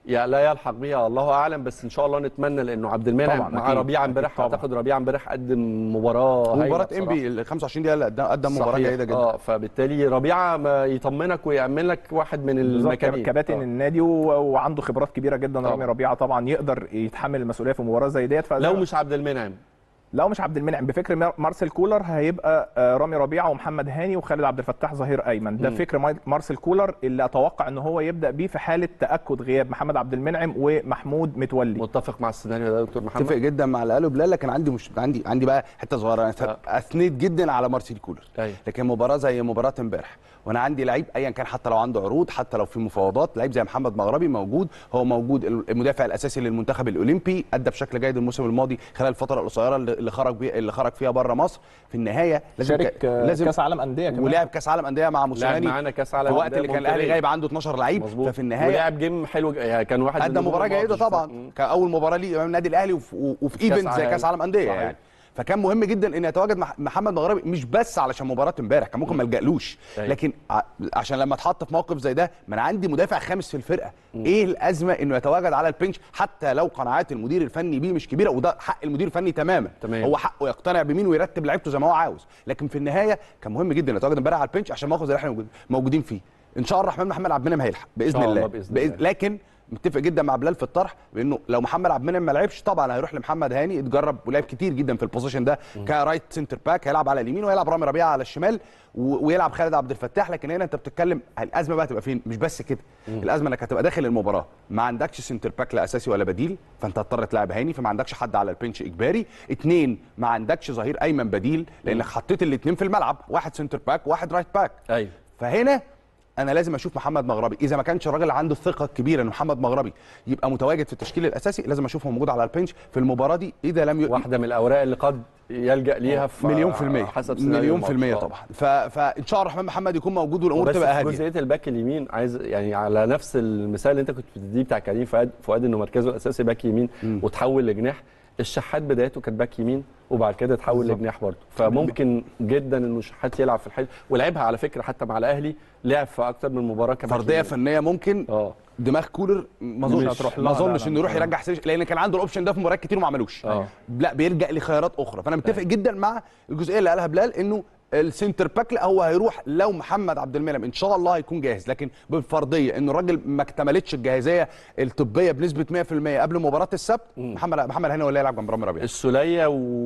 يا لا يلحق بيها الله اعلم بس ان شاء الله نتمنى لانه عبد المنعم طبعاً، مع أكيد، ربيعه أكيد امبارح طبعاً. اعتقد ربيعه امبارح قدم مباراه هايلة مباراه بصراحة. انبي ال 25 دقيقه اللي قدم قدم مباراه صحيح. جيده جدا اه فبالتالي ربيعه ما يطمنك ويعمل لك واحد من بالظبط المكانين كباتن آه. النادي و- وعنده خبرات كبيره جدا طبعاً. رامي ربيعه طبعا يقدر يتحمل المسؤوليه في مباراه زي ديت فزي لو ما- مش عبد المنعم لو مش عبد المنعم بفكر مار- مارسيل كولر هيبقى آه، رامي ربيعه ومحمد هاني وخالد عبد الفتاح ظهير ايمن ده مم. فكر ماي- مارسيل كولر اللي اتوقع ان هو يبدا بيه في حاله تاكد غياب محمد عبد المنعم ومحمود متولي متفق مع السيناريو ده يا دكتور محمد اتفق جدا مع اللي قاله بلال لكن عندي مش عندي عندي بقى حته صغيره انا آه. اثنيت جدا على مارسيل كولر أيوة. لكن مباراه زي مباراه امبارح وانا عندي لعيب ايا كان حتى لو عنده عروض حتى لو في مفاوضات لعيب زي محمد مغربي موجود هو موجود المدافع الاساسي للمنتخب الاولمبي ادى بشكل جيد الموسم الماضي خلال الفتره القصيره اللي اللي خرج بيه اللي خرج فيها بره مصر في النهايه لازم شارك ك- آه، لازم كاس عالم انديه كمان ولعب كاس عالم انديه مع لعب موسيماني معانا كاس عالم في الوقت أندية اللي كان الاهلي مونتريال. غايب عنده 12 لعيب مظبوط ففي النهايه ولعب جيم حلو يعني كان واحد ادى من مباراه ضمن جيده الماتش. طبعا مم. كاول مباراه ليه امام النادي الاهلي وفي, وفي كأس ايفنت زي عالم. كاس عالم انديه صحيح. يعني فكان مهم جدا ان يتواجد مح- محمد مغربي مش بس علشان مباراه امبارح كان ممكن ما الجالوش أيوة. لكن ع- عشان لما اتحط في موقف زي ده ما انا عندي مدافع خامس في الفرقه ايه الازمه انه يتواجد على البنش حتى لو قناعات المدير الفني بيه مش كبيره وده حق المدير الفني تماما تمام. هو حقه يقتنع بمين ويرتب لعيبته زي ما هو عاوز لكن في النهايه كان مهم جدا يتواجد امبارح على البنش عشان الموقف زي اللي احنا موجود- موجودين فيه ان شاء الله الرحمن محمد عبد المنعم هيلحق باذن شاء الله الله بإذن بإذن الله. لكن متفق جدا مع بلال في الطرح بانه لو محمد عبد المنعم ما لعبش طبعا هيروح لمحمد هاني اتجرب ولعب كتير جدا في البوزيشن ده كرايت سنتر باك هيلعب على اليمين ويلعب رامي ربيعه على الشمال و- ويلعب خالد عبد الفتاح لكن هنا انت بتتكلم الازمه بقى تبقى فين مش بس كده الازمه انك هتبقى داخل المباراه ما عندكش سنتر باك لا اساسي ولا بديل فانت هتضطر تلعب هاني فما عندكش حد على البنش اجباري اتنين ما عندكش ظهير ايمن بديل لانك حطيت الاثنين في الملعب واحد سنتر باك وواحد رايت باك ايوه فهنا انا لازم اشوف محمد مغربي اذا ما كانش الراجل عنده الثقه الكبيره ان محمد مغربي يبقى متواجد في التشكيل الاساسي لازم اشوفه موجود على البنش في المباراه دي اذا لم ي... واحده من الاوراق اللي قد يلجا ليها في مليون في المية حسب سيناريو مليون في الماتش. المية آه. طبعا ف... فان شاء الله الرحمن محمد يكون موجود والامور بس تبقى في هاديه جزئيه الباك اليمين عايز يعني على نفس المثال اللي انت كنت بتديه بتاع كريم فؤاد فؤاد انه مركزه الاساسي باك يمين وتحول لجناح الشحات بدايته كانت باك يمين وبعد كده تحول لجناح برضه فممكن جدا انه الشحات يلعب في الحته ولعبها على فكره حتى مع الاهلي لعب في اكتر من مباراه كباك فرديه يمين. فنيه ممكن اه دماغ كولر ما مش اظنش هتروح لها، ما لا، اظنش لا، انه يروح لا. يرجع حسين لان كان عنده الاوبشن ده في مباريات كتير وما عملوش اه لا بيلجا لخيارات اخرى فانا متفق جدا مع الجزئيه اللي قالها بلال انه السنتر باك لا هو هيروح لو محمد عبد المنعم ان شاء الله هيكون جاهز لكن بالفرديه انه الراجل ما اكتملتش الجاهزيه الطبيه بنسبه 100% قبل مباراه السبت محمد محمد هاني هو اللي هيلعب جنب رامي ربيعه السوليه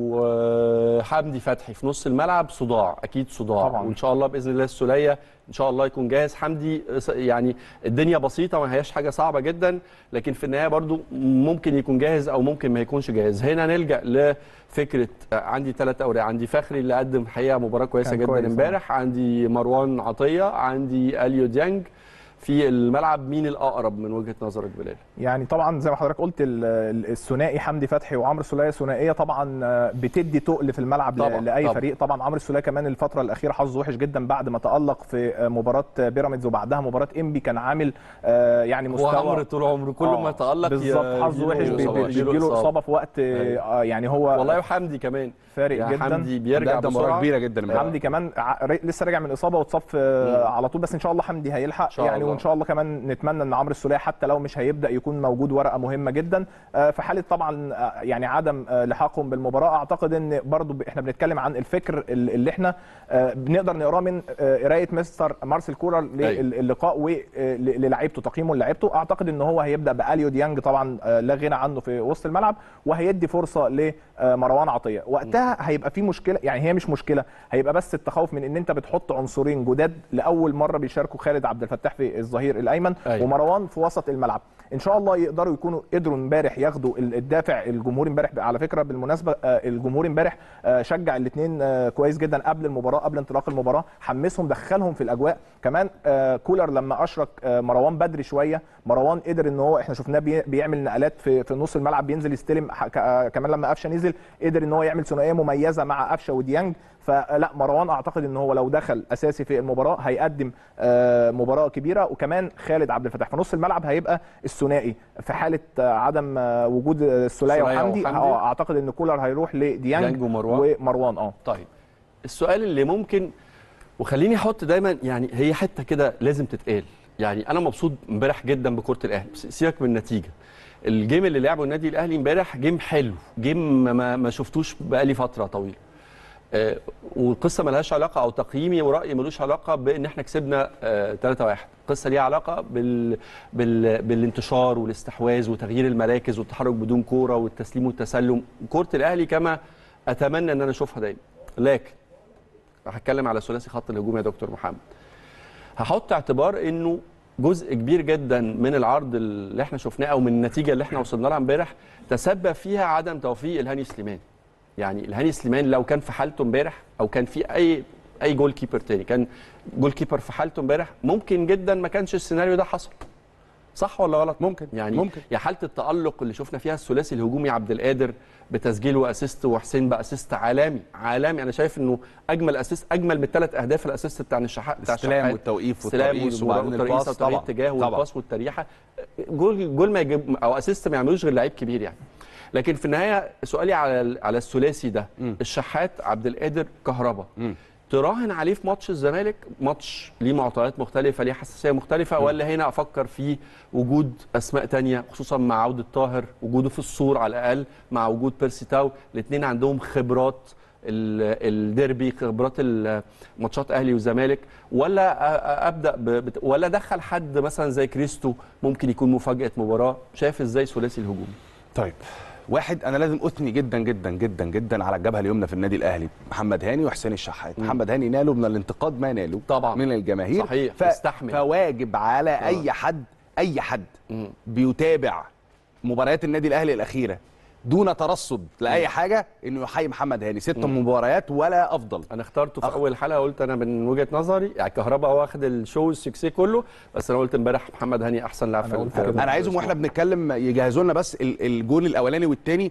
وحمدي فتحي في نص الملعب صداع اكيد صداع طبعاً. وان شاء الله باذن الله السوليه ان شاء الله يكون جاهز حمدي يعني الدنيا بسيطه ما هياش حاجه صعبه جدا لكن في النهايه برضو ممكن يكون جاهز او ممكن ما يكونش جاهز هنا نلجا لفكره آه، عندي ثلاث اوراق عندي فخري اللي قدم الحقيقه مباراه كويسه كان جدا كويس، آه. امبارح عندي مروان عطيه عندي اليو ديانج في الملعب مين الاقرب من وجهه نظرك بلال يعني طبعا زي ما حضرتك قلت ال- ال- الثنائي حمدي فتحي وعمرو السوليه ثنائيه طبعا آه، بتدي تقل في الملعب ل- طبعاً، لاي طبعاً. فريق طبعا عمرو السوليه كمان الفتره الاخيره حظه وحش جدا بعد ما تالق في آه، مباراه بيراميدز وبعدها مباراه انبي كان عامل آه، يعني هو مستوى عمرو طول عمره كل ما آه، تالق بالظبط حظه وحش بي- بي- بيجيله اصابه في وقت أيوة. آه، يعني هو والله وحمدي كمان فارق يا جدا حمدي بيرجع ده مباراه بسرعه كبيره جدا امبارح. حمدي كمان ع- ر- لسه راجع من اصابه واتصاب في- على طول بس ان شاء الله حمدي هيلحق إن شاء يعني الله. وان شاء الله كمان نتمنى ان عمرو السوليه حتى لو مش هيبدا يكون موجود ورقه مهمه جدا آه، في حاله طبعا آه، يعني عدم آه، لحاقهم بالمباراه اعتقد ان برضو ب- احنا بنتكلم عن الفكر ال- اللي احنا آه، بنقدر نقراه من آه، قرايه مستر مارسيل كولر أيوة. للقاء ولعيبته تقييمه لعيبته اعتقد ان هو هيبدا باليو ديانج طبعا آه، لا غنى عنه في وسط الملعب وهيدي فرصه لمروان عطيه وقتها هيبقى في مشكله يعني هي مش مشكله هيبقى بس التخوف من ان انت بتحط عنصرين جداد لاول مره بيشاركوا خالد عبد الفتاح في الظهير الايمن أيوة. ومروان في وسط الملعب ان شاء الله يقدروا يكونوا قدروا امبارح ياخدوا ال- الدافع الجمهور امبارح على فكره بالمناسبه آه، الجمهور امبارح آه، شجع الاثنين كويس جدا قبل المباراه قبل انطلاق المباراه حمسهم دخلهم في الاجواء كمان آه، كولر لما اشرك آه، مروان بدري شويه مروان قدر ان هو احنا شفناه بي- بيعمل نقلات في في نص الملعب بينزل يستلم ح- ك- آه، كمان لما قفشه نزل قدر ان هو يعمل ثنائيه مميزه مع قفشه وديانج فلا مروان اعتقد ان هو لو دخل اساسي في المباراه هيقدم آه، مباراه كبيره وكمان خالد عبد الفتاح في نص الملعب هيبقى الثنائي في حاله آه، عدم آه، وجود آه، السوليه السولية وحمدي وحمدي. آه، اعتقد ان كولر هيروح لديانج ديانج ومروان. ومروان اه طيب السؤال اللي ممكن وخليني احط دايما يعني هي حته كده لازم تتقال يعني انا مبسوط امبارح جدا بكره الاهلي سيبك من النتيجه الجيم اللي لعبه النادي الاهلي امبارح جيم حلو جيم ما, ما شفتوش بقالي فتره طويله آه والقصه ملهاش علاقه او تقييمي ورايي ملوش علاقه بان احنا كسبنا آه 3-1 القصه ليها علاقه بال... بال... بالانتشار والاستحواذ وتغيير المراكز والتحرك بدون كوره والتسليم والتسلم كره الاهلي كما اتمنى ان انا اشوفها دايما لكن هتكلم على ثلاثي خط الهجوم يا دكتور محمد هحط اعتبار انه جزء كبير جدا من العرض اللي احنا شفناه او من النتيجه اللي احنا وصلنا لها امبارح تسبب فيها عدم توفيق الهاني سليمان يعني الهاني سليمان لو كان في حالته امبارح او كان في اي اي جول كيبر تاني كان جول كيبر في حالته امبارح ممكن جدا ما كانش السيناريو ده حصل صح ولا غلط ممكن يعني ممكن يا حاله التالق اللي شفنا فيها الثلاثي الهجومي عبد القادر بتسجيل واسيست وحسين باسيست عالمي عالمي انا شايف انه اجمل اسيست اجمل من الثلاث اهداف الاسيست بتاع الشحات بتاع السلام والتوقيف والترقيص والترقيص وطريقه الاتجاه والباص والتريحه جول جول ما يجيب او اسيست ما يعملوش غير لعيب كبير يعني لكن في النهايه سؤالي على على الثلاثي ده م. الشحات عبد القادر كهربا م. تراهن عليه في ماتش الزمالك ماتش ليه معطيات مختلفه ليه حساسيه مختلفه م. ولا هنا افكر في وجود اسماء تانية خصوصا مع عوده طاهر وجوده في الصور على الاقل مع وجود بيرسي تاو الاثنين عندهم خبرات الديربي خبرات ماتشات اهلي وزمالك ولا ابدا ب... ولا دخل حد مثلا زي كريستو ممكن يكون مفاجاه مباراه شايف ازاي ثلاثي الهجوم طيب واحد انا لازم اثني جدا جدا جدا جدا على الجبهه اليمنى في النادي الاهلي محمد هاني وحسين الشحات محمد هاني ناله من الانتقاد ما ناله طبعا من الجماهير صحيح ف... استحمل. فواجب على أوه. اي حد اي حد مم. بيتابع مباريات النادي الاهلي الاخيره دون ترصد لاي حاجه انه يحيي محمد هاني ست مم. مباريات ولا افضل انا اخترته في أخ... اول حلقه قلت انا من وجهه نظري يعني كهربا هو واخد الشو السكسي كله بس انا قلت امبارح محمد هاني احسن لاعب في انا, أنا عايزهم واحنا بنتكلم يجهزوا لنا بس الجول الاولاني والثاني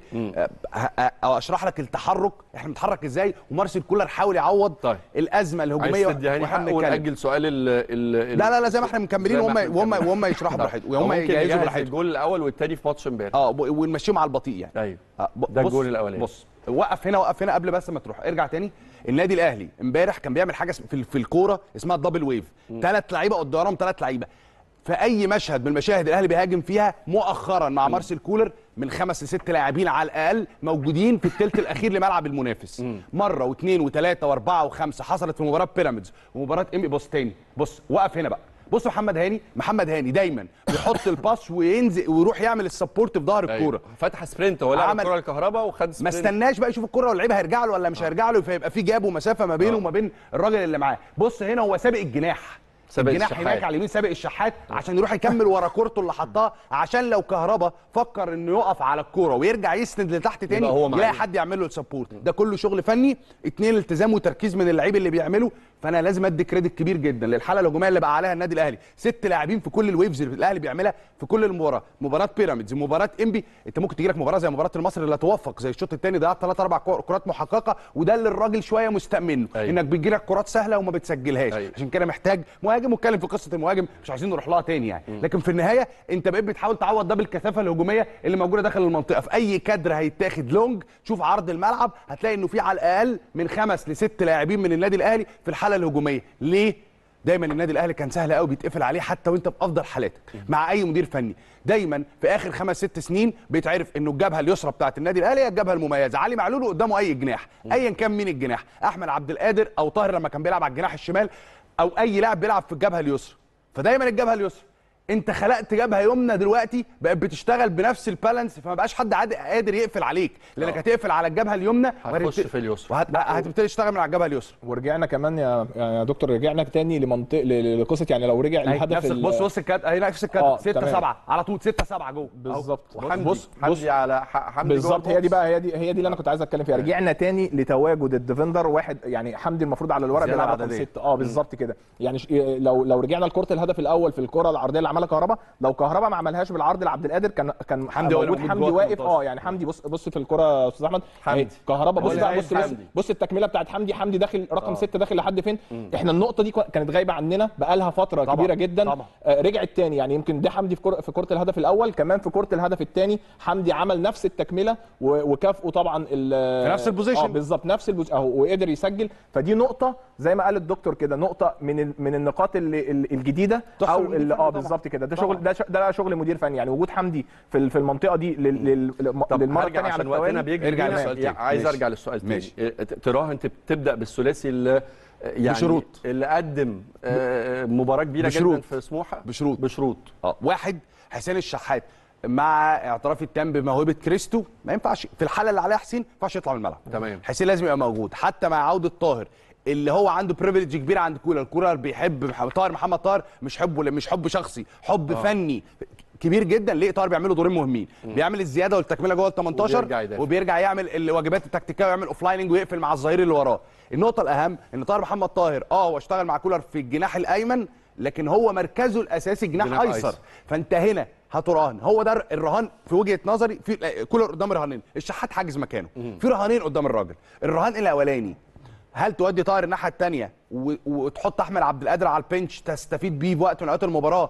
او اشرح لك التحرك احنا بنتحرك ازاي ومارسيل كولر حاول يعوض طيب. الازمه الهجوميه واحنا بنتكلم ونأجل سؤال ال ال لا لا لا زي ما احنا مكملين وهم وهم وهم يشرحوا براحتهم وهم يجهزوا براحتهم الجول الاول والثاني في ماتش امبارح اه ونمشيهم على البطيء يعني ايوه ده الجول الاولاني بص وقف هنا وقف هنا قبل بس ما تروح ارجع تاني النادي الاهلي امبارح كان بيعمل حاجه في, في الكوره اسمها الدبل ويف ثلاث لعيبه قدامهم ثلاث لعيبه في اي مشهد من المشاهد الاهلي بيهاجم فيها مؤخرا مع مارسيل كولر من خمس لست لاعبين على الاقل موجودين في الثلث الاخير لملعب المنافس مم. مره واثنين وثلاثه واربعه وخمسه حصلت في مباراه بيراميدز ومباراه امي بص تاني بص وقف هنا بقى بص محمد هاني محمد هاني دايما بيحط الباس وينزل ويروح يعمل السبورت في ظهر الكوره أيوة. فتح سبرنت هو لعب الكوره الكهرباء وخد ما سبرنت استناش بقى يشوف الكوره واللعيبه هيرجع له ولا مش هيرجع له فيبقى في جاب ومسافه ما بينه آه. وما بين الراجل اللي معاه بص هنا هو سابق الجناح سابق الجناح الشحات. هناك على اليمين سابق الشحات عشان يروح يكمل ورا كورته اللي حطها عشان لو كهربا فكر انه يقف على الكوره ويرجع يسند لتحت تاني يبقى هو معاه. يلاقي حد يعمل له السبورت ده كله شغل فني اتنين التزام وتركيز من اللعيب اللي بيعمله فانا لازم ادي كريدت كبير جدا للحاله الهجوميه اللي بقى عليها النادي الاهلي ست لاعبين في كل الويفز اللي الاهلي بيعملها في كل المباراه مباراه بيراميدز مباراه انبي انت ممكن تجي لك مباراه زي مباراه المصري اللي توفق زي الشوط الثاني ضيعت ثلاث اربع كور- كرات محققه وده اللي الراجل شويه مستاء منه أيوة. انك بيجي لك كرات سهله وما بتسجلهاش أيوة. عشان كده محتاج مهاجم واتكلم في قصه المهاجم مش عايزين نروح لها تاني يعني لكن في النهايه انت بقيت بتحاول تعوض ده بالكثافه الهجوميه اللي موجوده داخل المنطقه في اي كادر هيتاخد لونج تشوف عرض الملعب هتلاقي انه في على الاقل من خمس لست لاعبين من النادي الاهلي في الحاله الهجوميه ليه دايما النادي الاهلي كان سهل قوي بيتقفل عليه حتى وانت في افضل حالاتك مع اي مدير فني دايما في اخر خمس ست سنين بيتعرف انه الجبهه اليسرى بتاعت النادي الاهلي هي الجبهه المميزه علي معلول قدامه اي جناح ايا كان مين الجناح احمد عبد القادر او طاهر لما كان بيلعب على الجناح الشمال او اي لاعب بيلعب في الجبهه اليسرى فدايما الجبهه اليسرى انت خلقت جبهه يمنى دلوقتي بقت بتشتغل بنفس البالانس فما بقاش حد عاد- قادر يقفل عليك لانك آه. هتقفل على الجبهه اليمنى هتخش في اليسرى. وهت- هتبتدي تشتغل من على الجبهه اليسرى ورجعنا كمان يا يا دكتور رجعنا تاني لمنطق ل- لقصه يعني لو رجع أهي الهدف نفس ال- بص بص الكات اهي نفس الكات آه، 6 تمام. 7 على طول 6 7 جوه بالظبط وحمدي بص بص حمدي على ح- حمدي جوه بالظبط هي دي البوكس. بقى هي دي هي دي اللي انا كنت عايز اتكلم فيها رجعنا تاني لتواجد الديفندر واحد يعني حمدي المفروض على الورق زيادة بيلعب رقم عددية. ستة اه بالظبط كده يعني ش- لو لو رجعنا لكره الهدف الاول في الكره العرضيه اللي عملها عملها كهربا لو كهربا ما عملهاش بالعرض لعبد القادر كان كان حمدي هو اللي موجود موجود حمدي جوه واقف 18. اه يعني حمدي بص بص في الكره يا استاذ احمد حمدي. أهي كهربا هو بص اللي بقى عايز بص بص, حمدي. بص التكمله بتاعت حمدي حمدي داخل رقم ستة داخل لحد فين احنا النقطه دي كانت غايبه عننا بقالها فتره طبعا. كبيره جدا طبعا. آه، رجعت تاني يعني يمكن ده حمدي في كرة في كره الهدف الاول كمان في كره الهدف الثاني حمدي عمل نفس التكمله و- وكافئه طبعا ال- في نفس البوزيشن. اه بالظبط نفس البوزيشن اهو وقدر يسجل فدي نقطه زي ما قال الدكتور كده نقطه من ال- من النقاط اللي ال- الجديده تحسب او المدير ال- الفني اه طبعا. بالظبط كده ده طبعا. شغل ده ش- ده شغل مدير فني يعني وجود حمدي في ال- في المنطقه دي لل- لل- طب للمره هرجع الثانيه على عشان وقتنا التوالي بيجري ارجع بينا. للسؤال يعني تاني. عايز ماشي. ارجع للسؤال تاني ماشي. إيه، تراه انت بتبدا بالثلاثي اللي يعني بشروط. اللي قدم آه، مباراه كبيره بشروط. جدا في سموحه بشروط. بشروط اه واحد حسين الشحات مع اعتراف التام بموهبه كريستو ما ينفعش في الحاله اللي عليها حسين ما ينفعش يطلع من الملعب تمام. حسين لازم يبقى موجود حتى مع عوده طاهر اللي هو عنده بريفليج كبير عند كولر كولر بيحب مح- طاهر محمد طاهر مش حبه مش حب شخصي حب آه. فني كبير جدا ليه طاهر بيعملوا دورين مهمين بيعمل الزياده والتكمله جوه ال 18 وبيرجع يدافع. وبيرجع يعمل الواجبات التكتيكيه ويعمل اوف لايننج ويقفل مع الظهير اللي وراه النقطه الاهم ان طاهر محمد طاهر اه هو اشتغل مع كولر في الجناح الايمن لكن هو مركزه الاساسي جناح, جناح ايسر أيسر. فانت هنا هتراهن هو ده الرهان في وجهه نظري في كولر قدام رهانين الشحات حاجز مكانه في رهانين قدام الراجل الرهان الاولاني هل تودي طاهر الناحيه الثانيه وتحط احمد عبد القادر على البنش تستفيد بيه في وقت من اوقات المباراه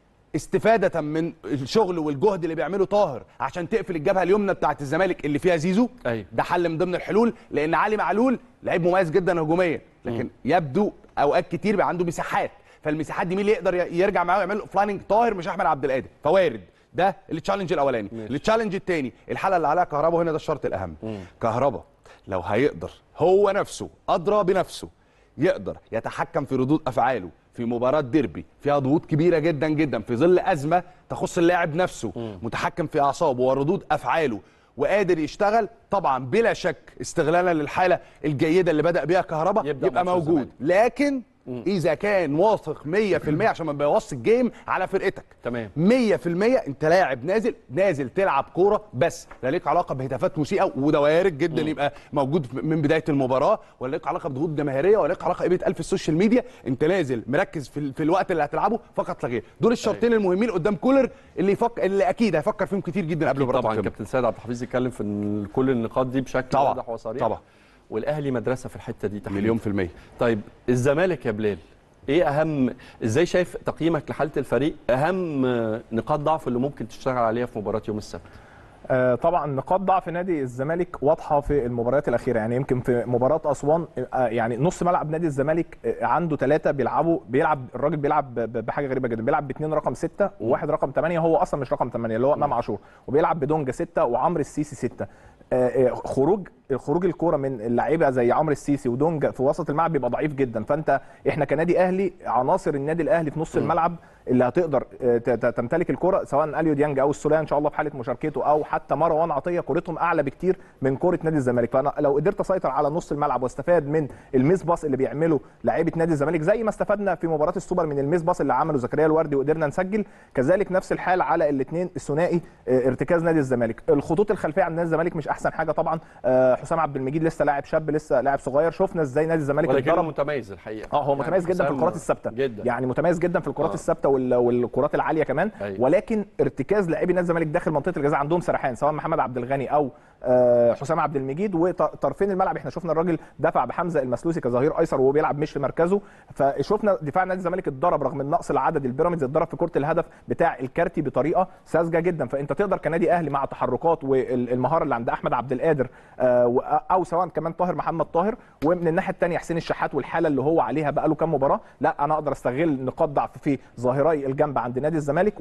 استفاده من الشغل والجهد اللي بيعمله طاهر عشان تقفل الجبهه اليمنى بتاعه الزمالك اللي فيها زيزو أيوة. ده حل من ضمن الحلول لان علي معلول لعيب مميز جدا هجوميا لكن يبدو اوقات كتير بقى عنده مساحات فالمساحات دي مين اللي يقدر ي- يرجع معاه ويعمل فلايننج طاهر مش احمد عبد القادر فوارد ده التشالنج الاولاني التشالنج الثاني الحاله اللي عليها كهربا وهنا ده الشرط الاهم كهربا لو هيقدر هو نفسه ادرى بنفسه يقدر يتحكم في ردود افعاله في مباراه ديربي فيها ضغوط كبيره جدا جدا في ظل ازمه تخص اللاعب نفسه متحكم في اعصابه وردود افعاله وقادر يشتغل طبعا بلا شك استغلالا للحاله الجيده اللي بدا بيها كهربا يبدأ يبقى ماتش موجود لكن اذا كان واثق 100% عشان ما يبوظش الجيم على فرقتك تمام. 100% انت لاعب نازل نازل تلعب كوره بس لا ليك علاقه بهتافات مسيئه وده وارد جدا يبقى موجود من بدايه المباراه ولا ليك علاقه بضغوط جماهيريه ولا ليك علاقه بقيمه الف السوشيال ميديا انت نازل مركز في, ال- في الوقت اللي هتلعبه فقط لا غير دول الشرطين المهمين قدام كولر اللي يفكر اللي اكيد هيفكر فيهم كتير جدا قبل مباراه طبعا القمة. كابتن سيد عبد الحفيظ يتكلم في إن كل النقاط دي بشكل طبعاً. واضح وصريح طبعاً. والاهلي مدرسه في الحته دي تحديداً. مليون في المية طيب الزمالك يا بلال ايه اهم ازاي شايف تقييمك لحاله الفريق اهم نقاط ضعف اللي ممكن تشتغل عليها في مباراه يوم السبت آه، طبعا نقاط ضعف نادي الزمالك واضحه في المباريات الاخيره يعني يمكن في مباراه اسوان آه، يعني نص ملعب نادي الزمالك آه، عنده ثلاثه بيلعبوا بيلعب الراجل بيلعب ب- بحاجه غريبه جدا بيلعب باثنين رقم سته وواحد رقم ثمانيه هو اصلا مش رقم ثمانيه اللي هو امام عاشور وبيلعب بدونجا سته وعمرو السيسي سته آه، آه، خروج خروج الكوره من اللعيبه زي عمرو السيسي ودونجا في وسط الملعب بيبقى ضعيف جدا فانت احنا كنادي اهلي عناصر النادي الاهلي في نص الملعب اللي هتقدر آه، ت- ت- تمتلك الكره سواء اليو ديانج او السوليه ان شاء الله في حاله مشاركته او حتى مروان عطيه كورتهم اعلى بكتير من كوره نادي الزمالك فانا لو قدرت اسيطر على نص الملعب واستفاد من الميس باص اللي بيعمله لعيبه نادي الزمالك زي ما استفدنا في مباراه السوبر من الميس باص اللي عمله زكريا الوردي وقدرنا نسجل كذلك نفس الحال على الاثنين الثنائي آه، ارتكاز نادي الزمالك الخطوط الخلفيه عند نادي الزمالك مش احسن حاجه طبعا آه، حسام عبد المجيد لسه لاعب شاب لسه لاعب صغير شفنا ازاي نادي الزمالك ولكنه اتضرب متميز الحقيقه اه هو متميز جدا في حسام الكرات الثابته جدا يعني متميز جدا في الكرات آه. الثابته وال- والكرات العاليه كمان أيوة. ولكن ارتكاز لاعبي نادي الزمالك داخل منطقه الجزاء عندهم سرحان سواء محمد عبد الغني او آه، حسام عبد المجيد وطرفين الملعب احنا شفنا الراجل دفع بحمزه المسلوسي كظهير ايسر وهو بيلعب مش في مركزه فشفنا دفاع نادي الزمالك اتضرب رغم النقص العدد البيراميدز اتضرب في كره الهدف بتاع الكارتي بطريقه ساذجه جدا فانت تقدر كنادي اهلي مع تحركات والمهاره اللي عند احمد عبد القادر آه، و- او سواء كمان طاهر محمد طاهر ومن الناحيه الثانيه حسين الشحات والحاله اللي هو عليها بقى له كام مباراه لا انا اقدر استغل نقاط ضعف في ظاهري الجنب عند نادي الزمالك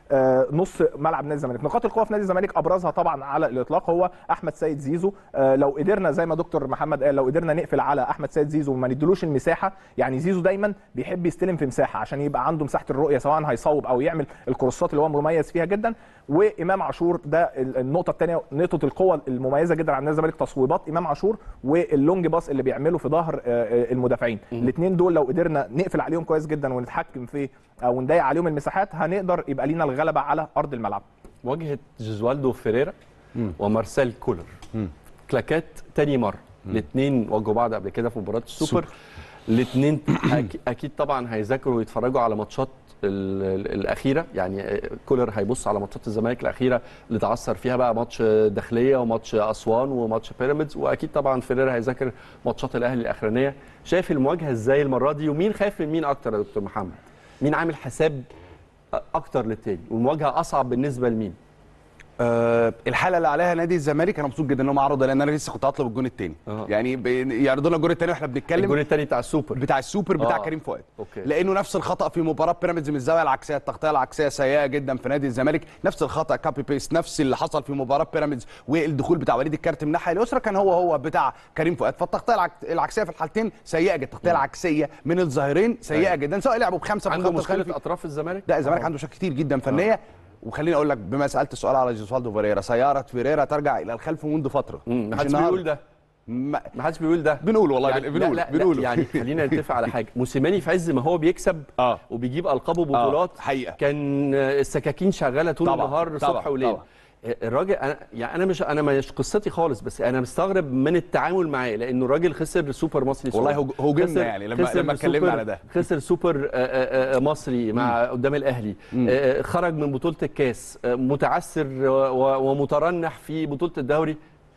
ونص ملعب نادي الزمالك نقاط القوه في نادي الزمالك ابرزها طبعا على الاطلاق هو احمد سيد زيزو آه، لو قدرنا زي ما دكتور محمد قال لو قدرنا نقفل على احمد سيد زيزو وما نديلوش المساحه يعني زيزو دايما بيحب يستلم في مساحه عشان يبقى عنده مساحه الرؤيه سواء هيصوب او يعمل الكروسات اللي هو مميز فيها جدا وامام عاشور ده ال- النقطه الثانيه نقطه القوه المميزه جدا عند نادي الزمالك تصويبات امام عاشور واللونج باص اللي بيعمله في ظهر آه، آه، المدافعين الاثنين دول لو قدرنا نقفل عليهم كويس جدا ونتحكم في او نضيق عليهم المساحات هنقدر يبقى لينا الغلبه على ارض الملعب مواجهه جوزوالدو فيريرا ومارسيل كولر كلاكات تاني مره الاثنين واجهوا بعض قبل كده في مباراه السوبر الاثنين اكيد طبعا هيذاكروا ويتفرجوا على ماتشات الاخيره يعني كولر هيبص على ماتشات الزمالك الاخيره اللي تعثر فيها بقى ماتش داخليه وماتش اسوان وماتش بيراميدز واكيد طبعا فيريرا هيذاكر ماتشات الاهلي الاخرانيه شايف المواجهه ازاي المره دي ومين خايف من مين اكتر يا دكتور محمد مين عامل حساب اكتر للتاني والمواجهه اصعب بالنسبه لمين أه الحاله اللي عليها نادي الزمالك انا مبسوط جدا انهم عرضوا لان انا لسه كنت هطلب الجون الثاني أه. يعني يعرضوا لنا الجون الثاني واحنا بنتكلم الجون الثاني بتاع السوبر بتاع السوبر بتاع آه. كريم فؤاد أوكي. لانه نفس الخطا في مباراه بيراميدز من الزاويه العكسيه التغطيه العكسيه سيئه جدا في نادي الزمالك نفس الخطا كابي بيست نفس اللي حصل في مباراه بيراميدز والدخول بتاع وليد الكارت من الناحيه اليسرى كان هو هو بتاع كريم فؤاد فالتغطيه العك- العكسيه في الحالتين سيئه جدا التغطيه العكسيه من الظاهرين سيئه أيوة. جدا سواء لعبوا بخمسه في عنده الخط الخلفي مشكله اطراف الزمالك لا الزمالك عنده مشاكل كتير جدا فنيه وخليني اقول لك بما سالت السؤال على جوسوالدو فيريرا سياره فيريرا ترجع الى الخلف منذ فتره ما مش حدش النهاردة. بيقول ده ما ما حدش بيقول ده بنقول والله يعني بنقول لا لا بنقول لا يعني خلينا نتفق على حاجه موسيماني في عز ما هو بيكسب اه وبيجيب القاب وبطولات حقيقة. كان السكاكين شغاله طول طبعاً، النهار طبعاً، صبح وليل طبعاً. الراجل انا يعني انا مش انا مش قصتي خالص بس انا مستغرب من التعامل معاه لانه الراجل خسر سوبر مصري والله سوري. هو- هوجمنا خسر- يعني لما- خسر لما اتكلمنا سوبر- على ده. خسر سوبر آه، آه، آه، مصري مع قدام الاهلي آه، خرج من بطوله الكاس آه، متعثر و- و- ومترنح في بطوله الدوري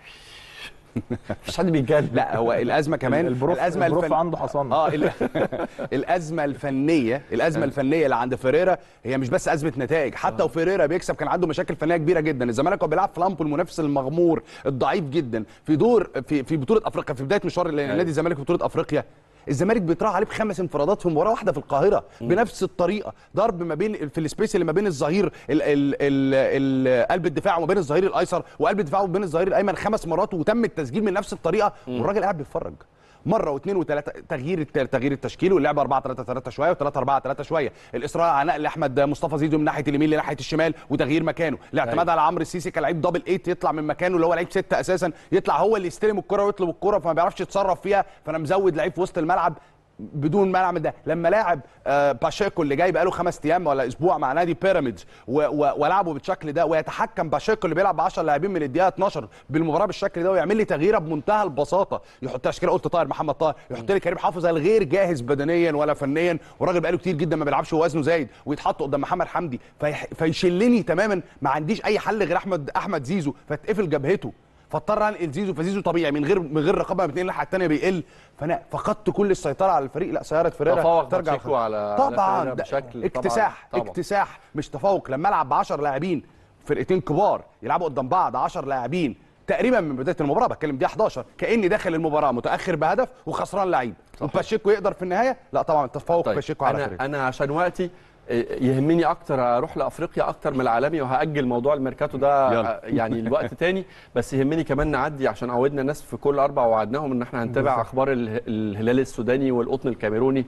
مفيش حد بيتكلم لا هو الازمه كمان البروف الازمه البروف الفن... عنده حصان اه ال- الازمه الفنيه الازمه الفنيه اللي عند فيريرا هي مش بس ازمه نتائج حتى وفيريرا بيكسب كان عنده مشاكل فنيه كبيره جدا الزمالك كان بيلعب في لامبو المنافس المغمور الضعيف جدا في دور في في بطوله افريقيا في بدايه مشوار نادي الزمالك في بطوله افريقيا الزمالك بيطرح عليه بخمس انفرادات في مباراه واحده في القاهره بنفس الطريقه ضرب ما بين في السبيس اللي ما بين الظهير ال- ال- ال- ال- قلب الدفاع وما بين الظهير الايسر وقلب الدفاع وما بين الظهير الايمن خمس مرات وتم التسجيل من نفس الطريقه والراجل قاعد بيتفرج مره واثنين وثلاثه تغيير الت- تغيير التشكيل واللعب 4 3 3 شويه و3 4 3 شويه الاصرار على نقل احمد مصطفى زيزو من ناحيه اليمين لناحيه الشمال وتغيير مكانه الاعتماد على عمرو السيسي كلاعب دبل 8 يطلع من مكانه اللي هو لعيب 6 اساسا يطلع هو اللي يستلم الكره ويطلب الكره فما بيعرفش يتصرف فيها فانا مزود لعيب في وسط الملعب بدون ما نعمل ده لما لاعب آه، باشيكو اللي جاي بقاله خمس ايام ولا اسبوع مع نادي بيراميدز و- و- ولعبه بالشكل ده ويتحكم باشيكو اللي بيلعب ب 10 لاعبين من الدقيقه 12 بالمباراه بالشكل ده ويعمل لي تغييره بمنتهى البساطه يحط تشكيله قلت طاهر محمد طاهر يحط لي كريم حافظ الغير جاهز بدنيا ولا فنيا وراجل بقاله كتير جدا ما بيلعبش ووزنه زايد ويتحط قدام محمد حمدي فيح- فيشلني تماما ما عنديش اي حل غير احمد احمد زيزو فتقفل جبهته فاضطر انقل زيزو فزيزو طبيعي من غير من غير رقابه ما بتنقل الناحيه الثانيه بيقل فانا فقدت كل السيطره على الفريق لا سياره فيريرا تفوق ترجع باتشيكو على- على طبعا فيريرا ده بشكل- اكتساح طبعاً، طبعاً. اكتساح مش تفوق لما العب ب 10 لاعبين فرقتين كبار يلعبوا قدام بعض 10 لاعبين تقريبا من بدايه المباراه بتكلم دي 11 كاني داخل المباراه متاخر بهدف وخسران لعيب وباشيكو يقدر في النهايه لا طبعا تفوق طيب باشيكو على انا فيريرا انا عشان وقتي إيه، يهمني اكتر اروح لافريقيا اكتر من العالمي وهاجل موضوع الميركاتو ده يلا. يعني الوقت تاني بس يهمني كمان نعدي عشان عودنا الناس في كل اربع وعدناهم ان احنا هنتابع اخبار اله- الهلال السوداني والقطن الكاميروني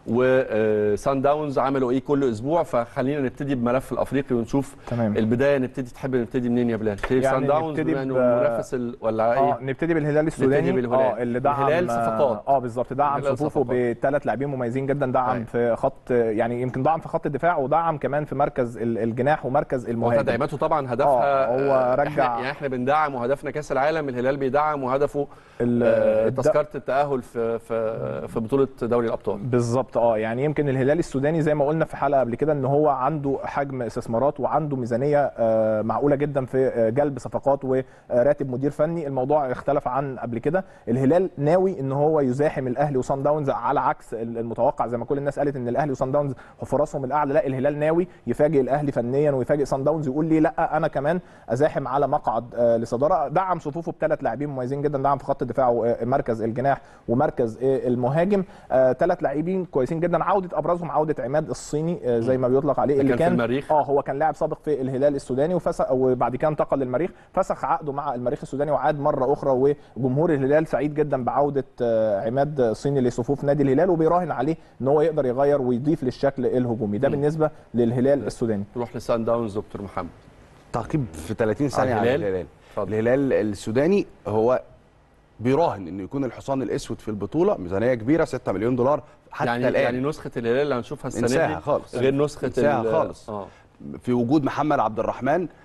وسان داونز عملوا ايه كل اسبوع فخلينا نبتدي بملف الافريقي ونشوف تمام. البدايه نبتدي تحب نبتدي منين يا بلال؟ يعني يعني سان داونز نبتدي بما انه ب- منافس ال- ولا اه ايه؟ نبتدي بالهلال السوداني بالهلال. اه اللي دعم الهلال صفقات. اه بالظبط دعم الهلال صفوفه صفقات. بثلاث لاعبين مميزين جدا دعم أيوة. في خط يعني يمكن دعم في خط الدفاع ودعم كمان في مركز ال- الجناح ومركز المهاجم وتدعيماته طبعا هدفها آه، هو آه، رجع- احنا يعني احنا بندعم وهدفنا كاس العالم الهلال بيدعم وهدفه ال- آه، الد- تذكره التاهل في في في بطوله دوري الابطال بالظبط اه يعني يمكن الهلال السوداني زي ما قلنا في حلقه قبل كده ان هو عنده حجم استثمارات وعنده ميزانيه آه، معقوله جدا في آه، جلب صفقات وراتب مدير فني الموضوع اختلف عن قبل كده الهلال ناوي ان هو يزاحم الاهلي وصن داونز على عكس المتوقع زي ما كل الناس قالت ان الاهلي وصن داونز فرصهم الاعلى لا الهلال ناوي يفاجئ الاهلي فنيا ويفاجئ صن داونز يقول لي لا انا كمان ازاحم على مقعد آه، لصداره دعم صفوفه بثلاث لاعبين مميزين جدا دعم في خط الدفاع ومركز الجناح ومركز آه، المهاجم ثلاث لاعبين كويسين جدا عوده ابرزهم عوده عماد الصيني آه، زي ما بيطلق عليه اللي كان في كان المريخ. اه هو كان لاعب سابق في الهلال السوداني وفسخ وبعد كده انتقل للمريخ فسخ عقده مع المريخ السوداني وعاد مره اخرى وجمهور الهلال سعيد جدا بعوده آه، عماد الصيني لصفوف نادي الهلال وبيراهن عليه ان هو يقدر يغير ويضيف للشكل الهجومي ده بالنسبه للهلال السوداني نروح لسان داونز دكتور محمد تعقيب في 30 ثانيه على الهلال؟ الهلال اتفضل. الهلال السوداني هو بيراهن انه يكون الحصان الاسود في البطوله ميزانيه كبيره 6 مليون دولار حتى يعني الان يعني نسخه الهلال اللي هنشوفها السنه انساها دي خالص. غير نسخه انساها ال- خالص. اه في وجود محمد عبد الرحمن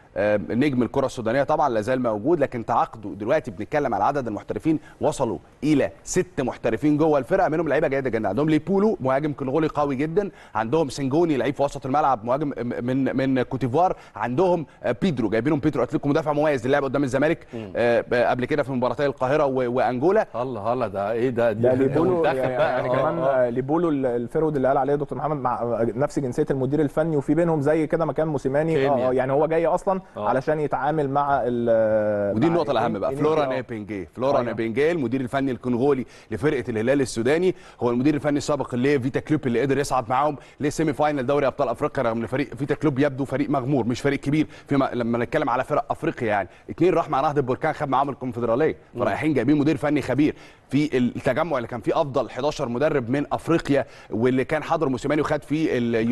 نجم الكره السودانيه طبعا لا زال موجود لكن تعاقده دلوقتي بنتكلم على عدد المحترفين وصلوا الى ست محترفين جوه الفرقه منهم لعيبه جيده جدا عندهم ليبولو مهاجم كونغولي قوي جدا عندهم سنجوني لعيب في وسط الملعب مهاجم من من كوتيفوار عندهم بيدرو جايبينهم بيدرو اتلتيكو مدافع مميز اللي لعب قدام الزمالك قبل كده في مباراتي القاهره وانجولا الله الله ده ايه ده ده ليبولو يعني, يعني كمان ليبولو الفرود اللي قال عليه دكتور محمد مع نفس جنسيه المدير الفني وفي بينهم زي كده مكان موسيماني اه يعني هو جاي اصلا أوه. علشان يتعامل مع ودي النقطه الاهم بقى فلورا نابينجي فلورا نابينجي المدير الفني الكونغولي لفرقه الهلال السوداني هو المدير الفني السابق اللي فيتا كلوب اللي قدر يصعد معاهم لسيمي فاينل دوري ابطال افريقيا رغم ان فريق فيتا كلوب يبدو فريق مغمور مش فريق كبير فيما لما نتكلم على فرق افريقيا يعني اثنين راح مع نهضه بركان خد معاهم الكونفدراليه فرايحين جايبين مدير فني خبير في التجمع اللي كان فيه افضل 11 مدرب من افريقيا واللي كان حضر موسيماني وخد فيه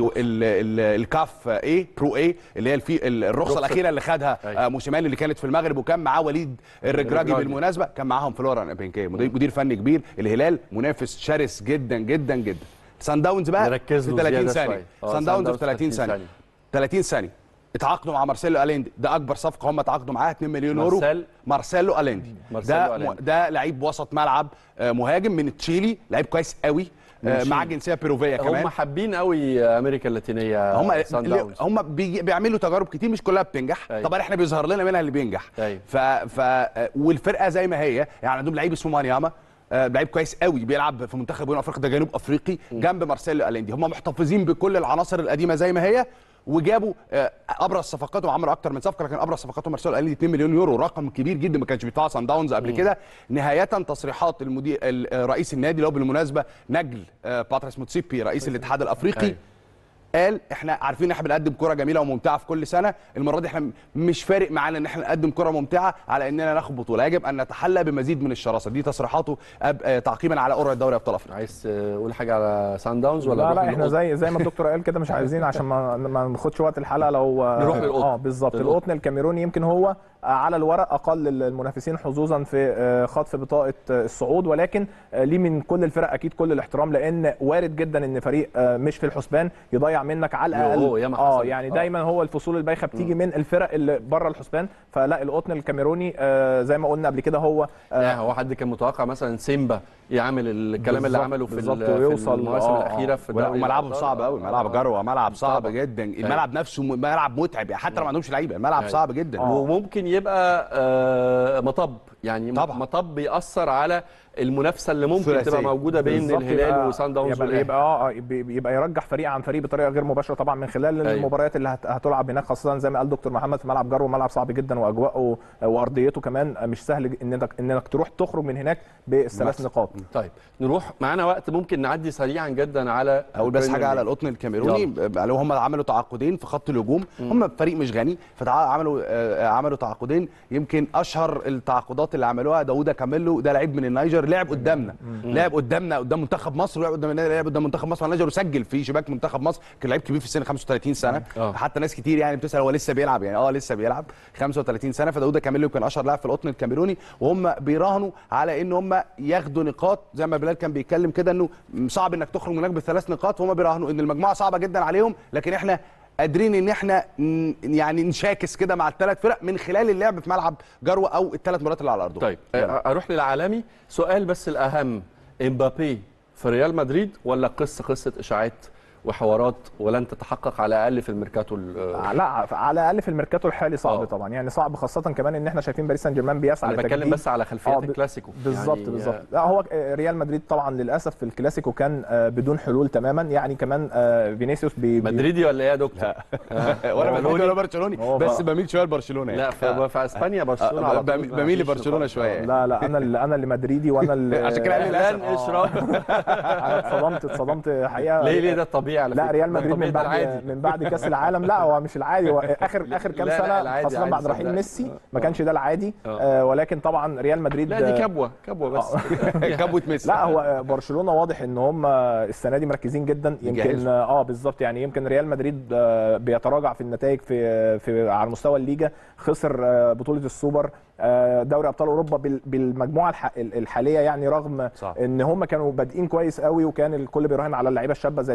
الكاف اي برو اي اللي هي الرخصه الاخيره اللي خدها أيوة. موسيماني اللي كانت في المغرب وكان معاه وليد الرجراجي بالمناسبه كان معاهم فلورا بينكي مدير فني كبير الهلال منافس شرس جدا جدا جدا سان داونز بقى في 30 ثانيه سان داونز في 30 ثانيه 30 ثانيه اتعاقدوا مع مارسيلو اليندي ده اكبر صفقه هم اتعاقدوا معاها 2 مليون يورو مارسيل مارسيلو اليندي ده أليندي. ده لعيب وسط ملعب مهاجم من تشيلي لعيب كويس قوي معاه جنسيه بيروفيه كمان هم حابين قوي امريكا اللاتينيه هم هم بي بيعملوا تجارب كتير مش كلها بتنجح أيوة. طبعا احنا بيظهر لنا منها اللي بينجح أيوة. ف... ف والفرقه زي ما هي يعني عندهم لعيب اسمه مانياما لعيب كويس قوي بيلعب في منتخب جنوب افريقيا ده جنوب افريقي جنب مارسيلو اليندي هم محتفظين بكل العناصر القديمه زي ما هي وجابوا ابرز صفقاتهم عملوا اكتر من صفقه لكن ابرز صفقاتهم مارسيلو اليندي 2 مليون يورو رقم كبير جدا ما كانش بيدفعها سان داونز قبل كده نهايه تصريحات المدير رئيس النادي اللي هو بالمناسبه نجل باتريس موتسيبي رئيس الاتحاد الافريقي أي. قال احنا عارفين ان احنا بنقدم كره جميله وممتعه في كل سنه المره دي احنا مش فارق معانا ان احنا نقدم كره ممتعه على اننا ناخد بطوله يجب ان نتحلى بمزيد من الشراسه دي تصريحاته تعقيبا على قرعه دوري ابطال افريقيا عايز تقول حاجه على سان داونز ولا لا لا احنا زي زي ما الدكتور قال كده مش عايزين عشان ما ما ناخدش وقت الحلقه لو نروح للقطن اه بالظبط القطن الكاميروني يمكن هو على الورق اقل المنافسين حظوظا في خطف بطاقه الصعود ولكن ليه من كل الفرق اكيد كل الاحترام لان وارد جدا ان فريق مش في الحسبان يضيع منك على الاقل اه يعني دايما هو الفصول البايخه بتيجي من الفرق اللي بره الحسبان فلا القطن الكاميروني آه زي ما قلنا قبل كده هو آه لا هو حد كان متوقع مثلا سيمبا يعمل الكلام اللي عمله في, في المواسم آه الاخيره في وملعبهم صعب قوي ملعب جروه ملعب صعب جدا الملعب نفسه ملعب متعب يعني حتى لو ما عندهمش لعيبه الملعب صعب جدا وممكن يبقى آه مطب يعني طبعا. مطب بيأثر على المنافسه اللي ممكن ثلاثية. تبقى موجوده بين الهلال وسان داونز يبقى, يبقى اه يبقى يرجح فريق عن فريق بطريقه غير مباشره طبعا من خلال أيوه. المباريات اللي هتلعب هناك خاصه زي ما قال دكتور محمد في ملعب جرو ملعب صعب جدا واجواءه وارضيته كمان مش سهل انك انك تروح تخرج من هناك بالثلاث نقاط طيب نروح معانا وقت ممكن نعدي سريعا جدا على اقول بس حاجه على القطن الكاميروني قالوا هم عملوا تعاقدين في خط الهجوم هم فريق مش غني فعملوا عملوا تعاقدين يمكن اشهر التعاقدات اللي عملوها داوود كاميلو ده لعيب من النيجر لعب قدامنا لعب قدامنا قدام منتخب مصر ولعب قدام لعب قدام منتخب مصر النيجر وسجل في شباك منتخب مصر كان لعيب كبير في السن 35 سنه أوه. حتى ناس كتير يعني بتسال هو لسه بيلعب يعني اه لسه بيلعب 35 سنه فداوود كاميلو كان اشهر لاعب في القطن الكاميروني وهم بيراهنوا على ان هم ياخدوا نقاط زي ما بلال كان بيتكلم كده انه صعب انك تخرج من هناك بثلاث نقاط وهم بيراهنوا ان المجموعه صعبه جدا عليهم لكن احنا قادرين ان احنا يعني نشاكس كده مع الثلاث فرق من خلال اللعب في ملعب جروه او الثلاث مرات اللي على ارضهم طيب اروح للعالمي سؤال بس الاهم امبابي في ريال مدريد ولا قصه قصه اشاعات وحوارات ولن تتحقق على الاقل في الميركاتو لا على الاقل في الميركاتو الحالي صعب أوه. طبعا يعني صعب خاصه كمان ان احنا شايفين باريس سان جيرمان بيسعى انا بتكلم بس على خلفيات الكلاسيكو بالظبط يعني بالظبط لا هو ريال مدريد طبعا للاسف في الكلاسيكو كان بدون حلول تماما يعني كمان فينيسيوس بي مدريدي ولا ايه يا دكتور؟ ولا مدريدي ولا برشلوني بس بميل شويه لبرشلونه لا في, في اسبانيا برشلونه على طول بميل لبرشلونه شويه لا لا انا اللي انا اللي مدريدي وانا اللي عشان كده لن اشرب انا اتصدمت اتصدمت حقيقه ليه ليه ده الطبيعي على لا ريال مدريد من بعد من بعد كاس العالم لا هو مش العادي هو اخر اخر كام سنه خاصه بعد رحيل ميسي ما كانش ده العادي آه ولكن طبعا ريال مدريد لا دي كبوه كبوه بس كبوه ميسي لا هو برشلونه واضح ان هم السنه دي مركزين جدا يمكن اه بالظبط يعني يمكن ريال مدريد بيتراجع في النتائج في في على مستوى الليجا خسر بطوله السوبر دوري ابطال اوروبا بالمجموعه الحاليه يعني رغم صح. ان هم كانوا بادئين كويس قوي وكان الكل بيراهن على اللعيبه الشابه زي تشاوميني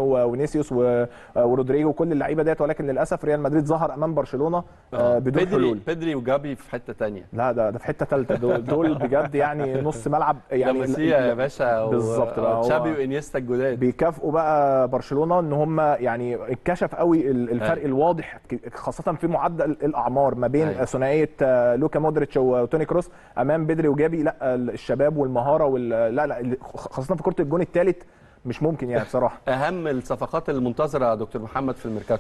وفينيسيوس و- ورودريجو وكل اللعيبه ديت ولكن للاسف ريال مدريد ظهر امام برشلونه آه، بدون بيدري حلول بيدري وجابي في حته تانية لا ده ده في حته ثالثه دول, دول بجد يعني نص ملعب يعني يعني لاماسيا يا باشا و- بالظبط بقى هو- تشابي وانيستا الجداد بيكافئوا بقى برشلونه ان هم يعني اتكشف قوي ال- الفرق أيوة. الواضح ك- خاصه في معدل الاعمار ما بين أيوة. ثنائيه آه، لوكا مودريتش وتوني كروس امام بدري وجابي لا الشباب والمهاره وال لا لا ال- خاصه في كره الجون الثالث مش ممكن يعني بصراحه اهم الصفقات المنتظره يا دكتور محمد في الميركاتو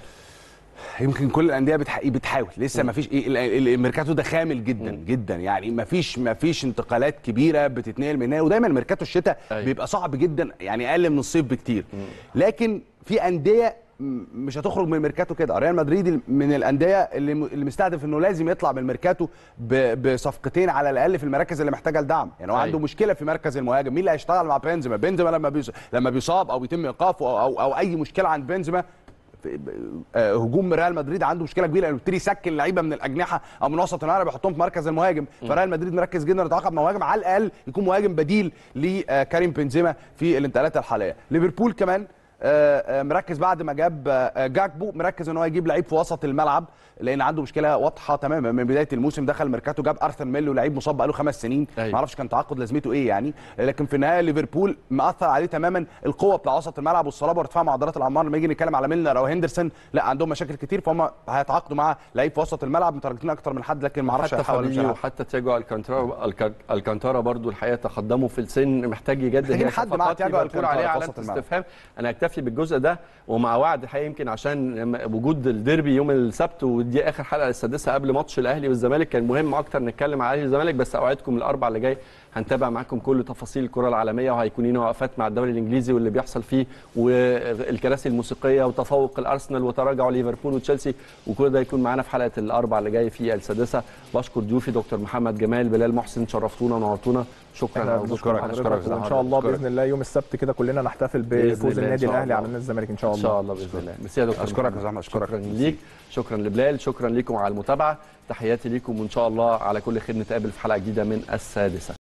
يمكن كل الانديه بتح... بتحاول لسه ما فيش ايه ال- ال- الميركاتو ده خامل جدا مم. جدا يعني ما فيش ما فيش انتقالات كبيره بتتنقل من هنا ودايما الميركاتو الشتاء أيوة. بيبقى صعب جدا يعني اقل من الصيف بكتير لكن في انديه م- مش هتخرج من الميركاتو كده ريال مدريد من الانديه اللي م- اللي مستهدف انه لازم يطلع من الميركاتو ب- بصفقتين على الاقل في المراكز اللي محتاجه الدعم يعني هو أيوة. عنده مشكله في مركز المهاجم مين اللي هيشتغل مع بنزيما بنزيما لما بيص... لما بيصاب او يتم ايقافه او او, أو اي مشكله عند بنزيما في- آه، هجوم ريال مدريد عنده مشكله كبيره انه يبتدي يسكن لعيبه من الاجنحه او من وسط الملعب يحطهم في مركز المهاجم فريال مدريد مركز جدا يتعاقد مع مهاجم على الاقل يكون مهاجم بديل لكريم بنزيما في الانتقالات الحاليه ليفربول كمان آه، آه، مركز بعد ما جاب آه، جاكبو مركز ان هو يجيب لعيب في وسط الملعب لان عنده مشكله واضحه تماما من بدايه الموسم دخل ميركاتو جاب ارثر ميلو لعيب مصاب بقاله خمس سنين أيوة. ما اعرفش كان تعاقد لازمته ايه يعني لكن في النهايه ليفربول مأثر عليه تماما القوه بتاع وسط الملعب والصلابه وارتفاع معدلات الاعمار لما يجي نتكلم على ميلنر او هندرسون لا عندهم مشاكل كتير فهم هيتعاقدوا مع لعيب في وسط الملعب متارجتين اكتر من حد لكن ما اعرفش حتى هيحاول ولا مش فابينيو هيحاول. وحتى تياجو الكانتارا الكا- الكانتارا برضو الحقيقه تقدموا في السن محتاج يجدد محتاجين هي حد مع صفقات تياجو ليفربول الكانتارا عليها في علامه وسط الملعب. استفهام انا اكتفي بالجزء ده ومع وعد الحقيقه يمكن عشان لما- وجود الديربي يوم السبت ودي اخر حلقه السادسه قبل ماتش الاهلي والزمالك كان مهم اكتر نتكلم على الاهلي والزمالك بس اوعدكم الاربع اللي جاي هنتابع معاكم كل تفاصيل الكره العالميه وهيكون لنا وقفات مع الدوري الانجليزي واللي بيحصل فيه والكراسي الموسيقيه وتفوق الارسنال وتراجع ليفربول وتشيلسي وكل ده يكون معانا في حلقه الاربع اللي جاي في السادسه بشكر ضيوفي دكتور محمد جمال بلال محسن شرفتونا ونورتونا شكرا احنا يا بنشكر دكتور أشكرك، حضرتك أشكرك. وان شاء الله أشكرك. باذن الله يوم السبت كده كلنا نحتفل بإذن بفوز الله إن النادي شاء الاهلي الله. على النادي الزمالك ان شاء ان الله شاء الله باذن الله ميرسي يا دكتور اشكرك محمد. يا زلمه اشكرك شكرا ليك شكرا لبلال شكرا لكم على المتابعه تحياتي ليكم وان شاء الله على كل خير نتقابل في حلقه جديده من السادسه